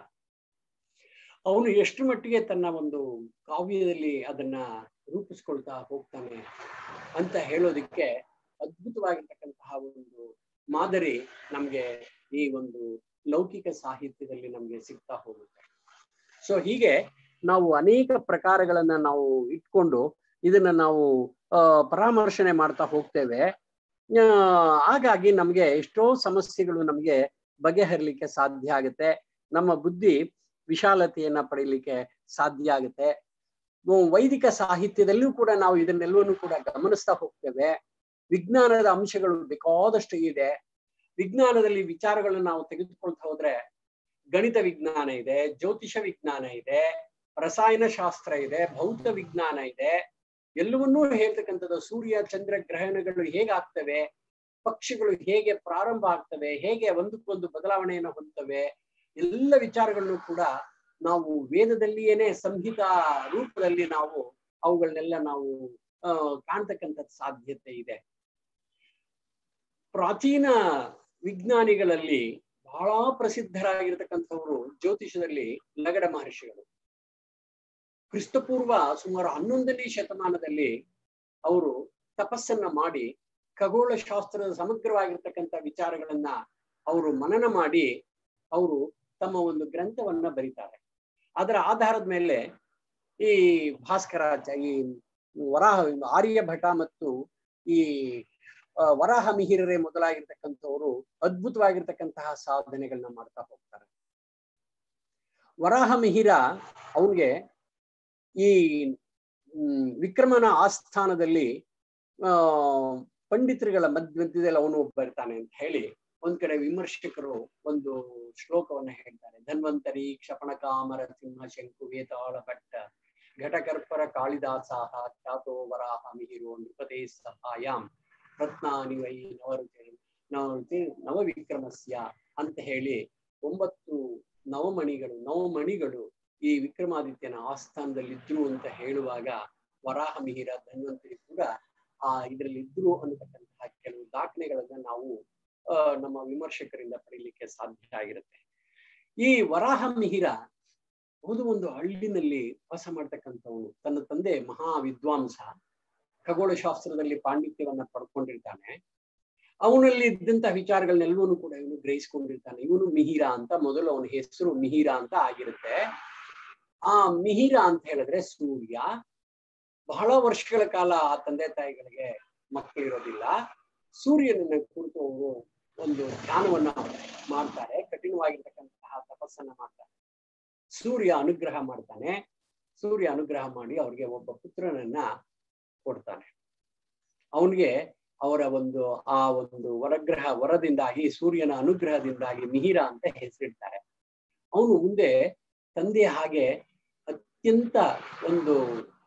B: ಅವನು ಎಷ್ಟು ಮಟ್ಟಿಗೆ ತನ್ನ ಒಂದು ಕಾವ್ಯದಲ್ಲಿ ಅದನ್ನ ರೂಪಿಸ್ಕೊಳ್ತಾ ಹೋಗ್ತಾನೆ ಅಂತ ಹೇಳೋದಿಕ್ಕೆ ಅದ್ಭುತವಾಗಿರ್ತಕ್ಕಂತಹ ಒಂದು ಮಾದರಿ ನಮ್ಗೆ ಈ ಒಂದು ಲೌಕಿಕ ಸಾಹಿತ್ಯದಲ್ಲಿ ನಮ್ಗೆ ಸಿಗ್ತಾ ಹೋಗುತ್ತೆ ಸೊ ಹೀಗೆ ನಾವು ಅನೇಕ ಪ್ರಕಾರಗಳನ್ನ ನಾವು ಇಟ್ಕೊಂಡು ಇದನ್ನ ನಾವು ಆ ಪರಾಮರ್ಶನೆ ಮಾಡ್ತಾ ಹೋಗ್ತೇವೆ ಆ, ಹಾಗಾಗಿ ನಮ್ಗೆ ಎಷ್ಟೋ ಸಮಸ್ಯೆಗಳು ನಮ್ಗೆ ಬಗೆಹರಿಲಿಕ್ಕೆ ಸಾಧ್ಯ ಆಗುತ್ತೆ ನಮ್ಮ ಬುದ್ಧಿ ವಿಶಾಲತೆಯನ್ನ ಪಡೀಲಿಕ್ಕೆ ಸಾಧ್ಯ ಆಗುತ್ತೆ ಉ- ವೈದಿಕ ಸಾಹಿತ್ಯದಲ್ಲೂ ಕೂಡ ನಾವು ಇದನ್ನೆಲ್ಲವನ್ನೂ ಕೂಡ ಗಮನಿಸ್ತಾ ಹೋಗ್ತೇವೆ ವಿಜ್ಞಾನದ ಅಂಶಗಳು ಬೇಕಾದಷ್ಟು ಇದೆ ವಿಜ್ಞಾನದಲ್ಲಿ ವಿಚಾರಗಳನ್ನ ನಾವು ತೆಗೆದುಕೊಳ್ತಾ ಹೋದ್ರೆ ಗಣಿತ ವಿಜ್ಞಾನ ಇದೆ ಜ್ಯೋತಿಷ ವಿಜ್ಞಾನ ಇದೆ ರಸಾಯನ ಶಾಸ್ತ್ರ ಇದೆ ಭೌತ ವಿಜ್ಞಾನ ಇದೆ ಎಲ್ಲವನ್ನೂ ಹೇಳ್ತಕ್ಕಂಥದ್ದು ಸೂರ್ಯ ಚಂದ್ರ ಗ್ರಹಣಗಳು ಹೇಗಾಗ್ತವೆ ಪಕ್ಷಿಗಳು ಹೇಗೆ ಪ್ರಾರಂಭ ಆಗ್ತವೆ ಹೇಗೆ ಒಂದಕ್ಕೊಂದು ಬದಲಾವಣೆಯನ್ನು ಹೊಂದ್ತವೆ ಎಲ್ಲ ವಿಚಾರಗಳನ್ನು ಕೂಡ ನಾವು ವೇದದಲ್ಲಿಯೇನೆ ಸಂಹಿತಾ ರೂಪದಲ್ಲಿ ನಾವು ಅವುಗಳನ್ನೆಲ್ಲ ನಾವು ಆ ಕಾಣ್ತಕ್ಕಂಥ ಸಾಧ್ಯತೆ ಇದೆ ಪ್ರಾಚೀನ ವಿಜ್ಞಾನಿಗಳಲ್ಲಿ ಬಹಳ ಪ್ರಸಿದ್ಧರಾಗಿರ್ತಕ್ಕಂಥವರು ಜ್ಯೋತಿಷದಲ್ಲಿ ಲಗಡ ಮಹರ್ಷಿಗಳು ಕ್ರಿಸ್ತಪೂರ್ವ ಸುಮಾರು ಹನ್ನೊಂದನೇ ಶತಮಾನದಲ್ಲಿ ಅವರು ತಪಸ್ಸನ್ನ ಮಾಡಿ ಖಗೋಳ ಶಾಸ್ತ್ರದ ಸಮಗ್ರವಾಗಿರ್ತಕ್ಕಂಥ ವಿಚಾರಗಳನ್ನ ಅವರು ಮನನ ಮಾಡಿ ಅವರು ತಮ್ಮ ಒಂದು ಗ್ರಂಥವನ್ನ ಬರೀತಾರೆ ಅದರ ಆಧಾರದ ಮೇಲೆ ಈ ಭಾಸ್ಕರಾಚ ಈ ವರಾಹ ಆರ್ಯಭಟ ಮತ್ತು ಈ ಆ, ವರಾಹ ಮಿಹಿರರೇ ಮೊದಲಾಗಿರ್ತಕ್ಕಂಥವರು ಅದ್ಭುತವಾಗಿರ್ತಕ್ಕಂತಹ ಸಾಧನೆಗಳನ್ನ ಮಾಡ್ತಾ ಹೋಗ್ತಾರೆ ವರಾಹ ಮಿಹಿರ ಅವನ್ಗೆ ಈ ಹ್ಮ್, ವಿಕ್ರಮನ ಆಸ್ಥಾನದಲ್ಲಿ ಆ ಪಂಡಿತರುಗಳ ಮಧ್ಯ ಮಧ್ಯದಲ್ಲಿ ಅವನು ಒಬ್ಬ ಬರ್ತಾನೆ ಅಂತ ಹೇಳಿ ಒಂದ್ ಕಡೆ ವಿಮರ್ಶಕರು ಒಂದು ಶ್ಲೋಕವನ್ನ ಹೇಳ್ತಾರೆ ಧನ್ವಂತರಿ ಕ್ಷಪಣಕಾಮರ ಸಿಂಹ ಶಂಕು ವೇತಾಳ ಭಟ್ಟ ಘಟಕರ್ಪರ ಕಾಳಿದಾಸಾಹ ಖ್ಯಾತೋ ವರಾಹ ಮಿಹಿರೋ ನೃಪತೆ ಸಹಾಯಾಂ ರತ್ನಾನಿ ವೈ ನವರುತೆ ನವರುತೆ ನವವಿಕ್ರಮಸ್ಯ ಅಂತ ಹೇಳಿ ಒಂಬತ್ತು ನವಮಣಿಗಳು ನವಮಣಿಗಳು ಈ ವಿಕ್ರಮಾದಿತ್ಯನ ಆಸ್ಥಾನದಲ್ಲಿದ್ರು ಅಂತ ಹೇಳುವಾಗ ವರಾಹ ಮಿಹಿರ ಧನ್ವಂತರಿ ಕೂಡ ಆ ಇದರಲ್ಲಿ ಇದ್ರು ಅನ್ನತಕ್ಕಂತಹ ಕೆಲವು ದಾಖಲೆಗಳನ್ನ ನಾವು ಆ ನಮ್ಮ ವಿಮರ್ಶಕರಿಂದ ಪಡೀಲಿಕ್ಕೆ ಸಾಧ್ಯ ಆಗಿರುತ್ತೆ ಈ ವರಾಹ ಮಿಹಿರ ಒಂದು ಒಂದು ಹಳ್ಳಿನಲ್ಲಿ ವಾಸ ಮಾಡ್ತಕ್ಕಂಥವನು ತನ್ನ ತಂದೆ ಮಹಾ ವಿದ್ವಾಂಸ ಖಗೋಳ ಶಾಸ್ತ್ರದಲ್ಲಿ ಪಾಂಡಿತ್ಯವನ್ನ ಪಡ್ಕೊಂಡಿರ್ತಾನೆ ಅವನಲ್ಲಿ ಇದ್ದಂತಹ ವಿಚಾರಗಳನ್ನೆಲ್ಲವನ್ನೂ ಕೂಡ ಇವನು ಗ್ರಹಿಸ್ಕೊಂಡಿರ್ತಾನೆ ಇವನು ಮಿಹಿರ ಅಂತ ಮೊದಲು ಅವನ ಹೆಸರು ಮಿಹಿರ ಅಂತ ಆಗಿರುತ್ತೆ ಆ ಮಿಹಿರ ಅಂತ ಹೇಳಿದ್ರೆ ಸೂರ್ಯ ಬಹಳ ವರ್ಷಗಳ ಕಾಲ ಆ ತಂದೆ ತಾಯಿಗಳಿಗೆ ಮಕ್ಕಳಿರೋದಿಲ್ಲ ಸೂರ್ಯನನ್ನ ಕುರಿತು ಅವರು ಒಂದು ಧ್ಯಾನವನ್ನ ಮಾಡ್ತಾರೆ ಕಠಿಣವಾಗಿರ್ತಕ್ಕಂತಹ ತಪಸ್ಸನ್ನ ಮಾಡ್ತಾರೆ ಸೂರ್ಯ ಅನುಗ್ರಹ ಮಾಡ್ತಾನೆ ಸೂರ್ಯ ಅನುಗ್ರಹ ಮಾಡಿ ಅವ್ರಿಗೆ ಒಬ್ಬ ಪುತ್ರನನ್ನ ಕೊಡ್ತಾನೆ ಅವನಿಗೆ ಅವರ ಒಂದು ಆ ಒಂದು ವರಗ್ರಹ ವರದಿಂದಾಗಿ ಸೂರ್ಯನ ಅನುಗ್ರಹದಿಂದಾಗಿ ಮಿಹಿರ ಅಂತ ಹೆಸರಿಡ್ತಾರೆ ಅವನು ಮುಂದೆ ತಂದೆ ಹಾಗೆ ಅತ್ಯಂತ ಒಂದು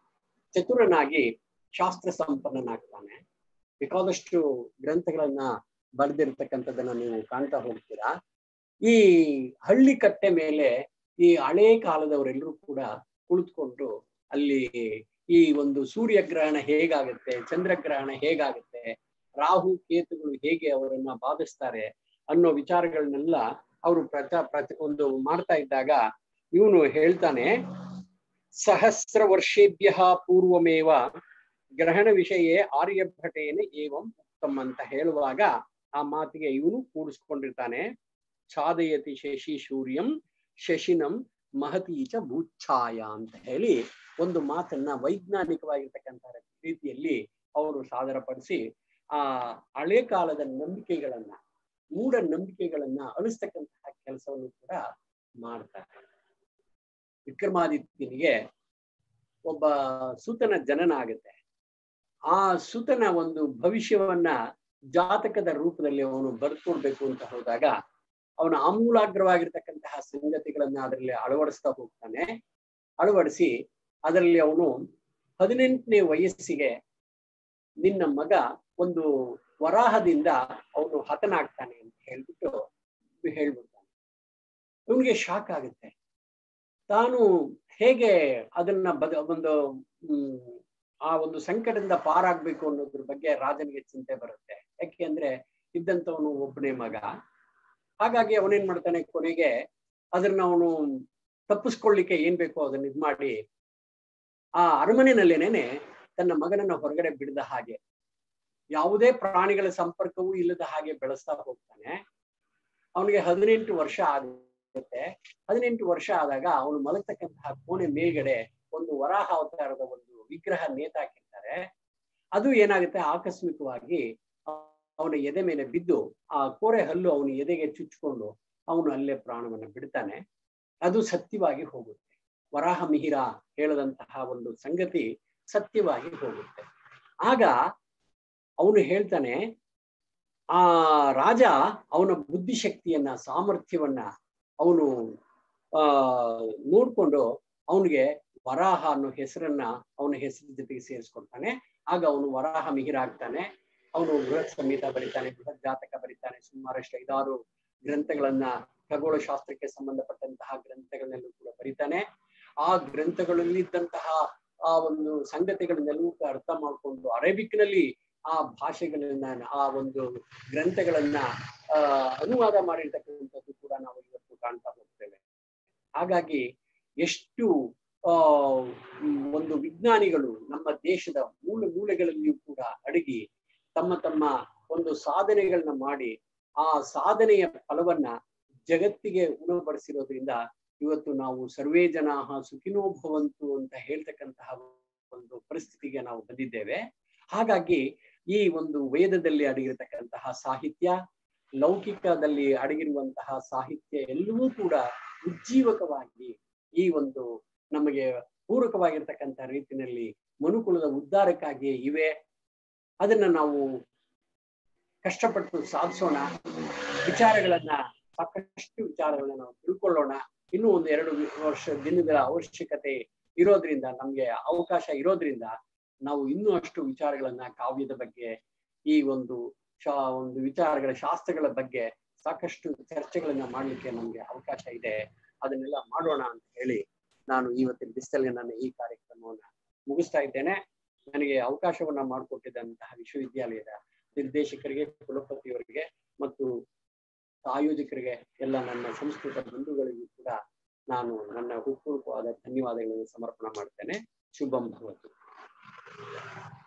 B: ಚತುರನಾಗಿ ಶಾಸ್ತ್ರ ಸಂಪನ್ನನಾಗ್ತಾನೆ ಬೇಕಾದಷ್ಟು ಗ್ರಂಥಗಳನ್ನ ಬರೆದಿರ್ತಕ್ಕಂಥದ್ದನ್ನ ನೀವು ಕಾಣ್ತಾ ಹೋಗ್ತೀರಾ ಈ ಹಳ್ಳಿ ಕಟ್ಟೆ ಮೇಲೆ ಈ ಹಳೇ ಕಾಲದವರೆಲ್ಲರೂ ಕೂಡ ಕುಳಿತುಕೊಂಡು ಅಲ್ಲಿ ಈ ಒಂದು ಸೂರ್ಯಗ್ರಹಣ ಹೇಗಾಗುತ್ತೆ ಚಂದ್ರಗ್ರಹಣ ಹೇಗಾಗುತ್ತೆ ರಾಹು ಕೇತುಗಳು ಹೇಗೆ ಅವರನ್ನ ಬಾಧಿಸ್ತಾರೆ ಅನ್ನೋ ವಿಚಾರಗಳನ್ನೆಲ್ಲ ಅವರು ಪ್ರಚ ಪ್ರಚ ಒಂದು ಮಾಡ್ತಾ ಇದ್ದಾಗ ಇವನು ಹೇಳ್ತಾನೆ ಸಹಸ್ರ ವರ್ಷೇಭ್ಯ ಪೂರ್ವಮೇವ ಗ್ರಹಣ ವಿಷಯ ಆರ್ಯಭಟೇನ ಏವಂ ಉತ್ತಮ ಅಂತ ಹೇಳುವಾಗ ಆ ಮಾತಿಗೆ ಇವನು ಕೂಡಿಸ್ಕೊಂಡಿರ್ತಾನೆ ಛಾದಯತಿ ಶಶಿ ಸೂರ್ಯಂ ಶಶಿನಂ ಮಹತೀಚ ಭೂಚ್ಛಾಯ ಅಂತ ಹೇಳಿ ಒಂದು ಮಾತನ್ನ ವೈಜ್ಞಾನಿಕವಾಗಿರ್ತಕ್ಕಂಥ ರೀತಿಯಲ್ಲಿ ಅವರು ಸಾದರಪಡಿಸಿ ಆ ಹಳೆ ಕಾಲದ ನಂಬಿಕೆಗಳನ್ನ ಮೂಢ ನಂಬಿಕೆಗಳನ್ನ ಅಳಿಸ್ತಕ್ಕಂತಹ ಕೆಲಸವನ್ನು ಕೂಡ ಮಾಡ್ತಾರೆ ವಿಕ್ರಮಾದಿತ್ಯನಿಗೆ ಒಬ್ಬ ಸೂತನ ಜನನ ಆಗುತ್ತೆ ಆ ಸುತನ ಒಂದು ಭವಿಷ್ಯವನ್ನ ಜಾತಕದ ರೂಪದಲ್ಲಿ ಅವನು ಬರ್ಕೊಡ್ಬೇಕು ಅಂತ ಹೋದಾಗ ಅವನ ಆಮೂಲಾಗ್ರವಾಗಿರ್ತಕ್ಕಂತಹ ಸಂಗತಿಗಳನ್ನ ಅದರಲ್ಲಿ ಅಳವಡಿಸ್ತಾ ಹೋಗ್ತಾನೆ ಅಳವಡಿಸಿ ಅದರಲ್ಲಿ ಅವನು ಹದಿನೆಂಟನೇ ವಯಸ್ಸಿಗೆ ನಿನ್ನ ಮಗ ಒಂದು ವರಾಹದಿಂದ ಅವನು ಹತನಾಗ್ತಾನೆ ಅಂತ ಹೇಳ್ಬಿಟ್ಟು ಹೇಳ್ಬಿಡ್ತಾನೆ ಇವನಿಗೆ ಶಾಕ್ ಆಗುತ್ತೆ ತಾನು ಹೇಗೆ ಅದನ್ನ ಬದ ಒಂದು ಹ್ಮ್ ಆ ಒಂದು ಸಂಕಟದಿಂದ ಪಾರಾಗ್ಬೇಕು ಅನ್ನೋದ್ರ ಬಗ್ಗೆ ರಾಜನಿಗೆ ಚಿಂತೆ ಬರುತ್ತೆ ಯಾಕೆ ಅಂದ್ರೆ ಇದ್ದಂತವನು ಒಬ್ಬನೇ ಮಗ ಹಾಗಾಗಿ ಅವನೇನ್ ಮಾಡ್ತಾನೆ ಕೊನೆಗೆ ಅದನ್ನ ಅವನು ತಪ್ಪಿಸ್ಕೊಳ್ಳಿಕ್ಕೆ ಏನ್ ಬೇಕೋ ಅದನ್ನ ಇದ್ ಮಾಡಿ ಆ ಅರಮನೆಯಲ್ಲೇನೇನೆ ತನ್ನ ಮಗನನ್ನ ಹೊರಗಡೆ ಬಿಡದ ಹಾಗೆ ಯಾವುದೇ ಪ್ರಾಣಿಗಳ ಸಂಪರ್ಕವೂ ಇಲ್ಲದ ಹಾಗೆ ಬೆಳೆಸ್ತಾ ಹೋಗ್ತಾನೆ ಅವನಿಗೆ ಹದಿನೆಂಟು ವರ್ಷ ಆಗುತ್ತೆ ಹದಿನೆಂಟು ವರ್ಷ ಆದಾಗ ಅವನು ಮಲಗ್ತಕ್ಕಂತಹ ಕೋಣೆ ಮೇಲ್ಗಡೆ ಒಂದು ವರಾಹ ಅವತಾರದ ಒಂದು ವಿಗ್ರಹ ನೇತಾಕಿರ್ತಾರೆ ಅದು ಏನಾಗುತ್ತೆ ಆಕಸ್ಮಿಕವಾಗಿ ಅವನ ಎದೆ ಮೇಲೆ ಬಿದ್ದು ಆ ಕೋರೆ ಹಲ್ಲು ಅವನ ಎದೆಗೆ ಚುಚ್ಕೊಂಡು ಅವನು ಅಲ್ಲೇ ಪ್ರಾಣವನ್ನ ಬಿಡ್ತಾನೆ ಅದು ಸತ್ಯವಾಗಿ ಹೋಗುತ್ತೆ ವರಾಹ ಮಿಹಿರ ಹೇಳದಂತಹ ಒಂದು ಸಂಗತಿ ಸತ್ಯವಾಗಿ ಹೋಗುತ್ತೆ ಆಗ ಅವನು ಹೇಳ್ತಾನೆ ಆ ರಾಜ ಅವನ ಬುದ್ಧಿಶಕ್ತಿಯನ್ನ ಸಾಮರ್ಥ್ಯವನ್ನ ಅವನು ಆ ನೋಡ್ಕೊಂಡು ಅವನಿಗೆ ವರಾಹ ಅನ್ನೋ ಹೆಸರನ್ನ ಅವನ ಹೆಸರಿನ ಜೊತೆಗೆ ಸೇರಿಸ್ಕೊಡ್ತಾನೆ ಆಗ ಅವನು ವರಾಹ ಮಿಹಿರ ಆಗ್ತಾನೆ ಅವನು ಬೃಹತ್ ಸಂಹಿತ ಬರೀತಾನೆ ಬೃಹತ್ ಜಾತಕ ಬರೀತಾನೆ ಸುಮಾರಷ್ಟು ಐದಾರು ಗ್ರಂಥಗಳನ್ನ ಖಗೋಳ ಶಾಸ್ತ್ರಕ್ಕೆ ಸಂಬಂಧಪಟ್ಟಂತಹ ಗ್ರಂಥಗಳನ್ನೆಲ್ಲೂ ಕೂಡ ಬರೀತಾನೆ ಆ ಗ್ರಂಥಗಳಲ್ಲಿದ್ದಂತಹ ಆ ಒಂದು ಸಂಗತಿಗಳನ್ನೆಲ್ಲವೂ ಕೂಡ ಅರ್ಥ ಮಾಡಿಕೊಂಡು ಅರೇಬಿಕ್ ನಲ್ಲಿ ಆ ಭಾಷೆಗಳನ್ನ ಆ ಒಂದು ಗ್ರಂಥಗಳನ್ನ ಆ ಅನುವಾದ ಮಾಡಿರ್ತಕ್ಕಂಥದ್ದು ಕೂಡ ನಾವು ಇವತ್ತು ಕಾಣ್ತಾ ಹೋಗ್ತೇವೆ ಹಾಗಾಗಿ ಎಷ್ಟು ಆ ಒಂದು ವಿಜ್ಞಾನಿಗಳು ನಮ್ಮ ದೇಶದ ಮೂಲ ಮೂಲೆಗಳಲ್ಲಿಯೂ ಕೂಡ ಅಡಗಿ ತಮ್ಮ ತಮ್ಮ ಒಂದು ಸಾಧನೆಗಳನ್ನ ಮಾಡಿ ಆ ಸಾಧನೆಯ ಫಲವನ್ನ ಜಗತ್ತಿಗೆ ಉಣಬಡಿಸಿರೋದ್ರಿಂದ ಇವತ್ತು ನಾವು ಸರ್ವೇ ಜನ ಸುಖಿನೋ ಭವಂತು ಅಂತ ಹೇಳ್ತಕ್ಕಂತಹ ಒಂದು ಪರಿಸ್ಥಿತಿಗೆ ನಾವು ಬಂದಿದ್ದೇವೆ ಹಾಗಾಗಿ ಈ ಒಂದು ವೇದದಲ್ಲಿ ಅಡಗಿರತಕ್ಕಂತಹ ಸಾಹಿತ್ಯ ಲೌಕಿಕದಲ್ಲಿ ಅಡಗಿರುವಂತಹ ಸಾಹಿತ್ಯ ಎಲ್ಲವೂ ಕೂಡ ಉಜ್ಜೀವಕವಾಗಿ ಈ ಒಂದು ನಮಗೆ ಪೂರಕವಾಗಿರ್ತಕ್ಕಂಥ ರೀತಿಯಲ್ಲಿ ಮನುಕುಲದ ಉದ್ಧಾರಕ್ಕಾಗಿಯೇ ಇವೆ ಅದನ್ನ ನಾವು ಕಷ್ಟಪಟ್ಟು ಸಾಧಿಸೋಣ ವಿಚಾರಗಳನ್ನ ಸಾಕಷ್ಟು ವಿಚಾರಗಳನ್ನ ನಾವು ತಿಳ್ಕೊಳ್ಳೋಣ ಇನ್ನೂ ಒಂದು ಎರಡು ವರ್ಷ ದಿನಗಳ ಅವಶ್ಯಕತೆ ಇರೋದ್ರಿಂದ ನಮ್ಗೆ ಅವಕಾಶ ಇರೋದ್ರಿಂದ ನಾವು ಇನ್ನೂ ಅಷ್ಟು ವಿಚಾರಗಳನ್ನ ಕಾವ್ಯದ ಬಗ್ಗೆ ಈ ಒಂದು ಶಾ ಒಂದು ವಿಚಾರಗಳ ಶಾಸ್ತ್ರಗಳ ಬಗ್ಗೆ ಸಾಕಷ್ಟು ಚರ್ಚೆಗಳನ್ನ ಮಾಡ್ಲಿಕ್ಕೆ ನಮ್ಗೆ ಅವಕಾಶ ಇದೆ ಅದನ್ನೆಲ್ಲ ಮಾಡೋಣ ಅಂತ ಹೇಳಿ ನಾನು ಇವತ್ತಿನ ಬಿಸ್ತಲ್ಲಿ ನನ್ನ ಈ ಕಾರ್ಯಕ್ರಮವನ್ನ ಮುಗಿಸ್ತಾ ಇದ್ದೇನೆ ನನಗೆ ಅವಕಾಶವನ್ನ ಮಾಡಿಕೊಟ್ಟಿದ್ದಂತಹ ವಿಶ್ವವಿದ್ಯಾಲಯದ ನಿರ್ದೇಶಕರಿಗೆ ಕುಲಪತಿಯವರಿಗೆ ಮತ್ತು ಆಯೋಜಕರಿಗೆ ಎಲ್ಲ ನನ್ನ ಸಂಸ್ಕೃತ ಬಂಧುಗಳಿಗೂ ಕೂಡ ನಾನು ನನ್ನ ಹುಟ್ಟುಹೂರ್ವವಾದ ಧನ್ಯವಾದಗಳನ್ನು ಸಮರ್ಪಣೆ ಮಾಡ್ತೇನೆ ಶುಭಂ ಭವತು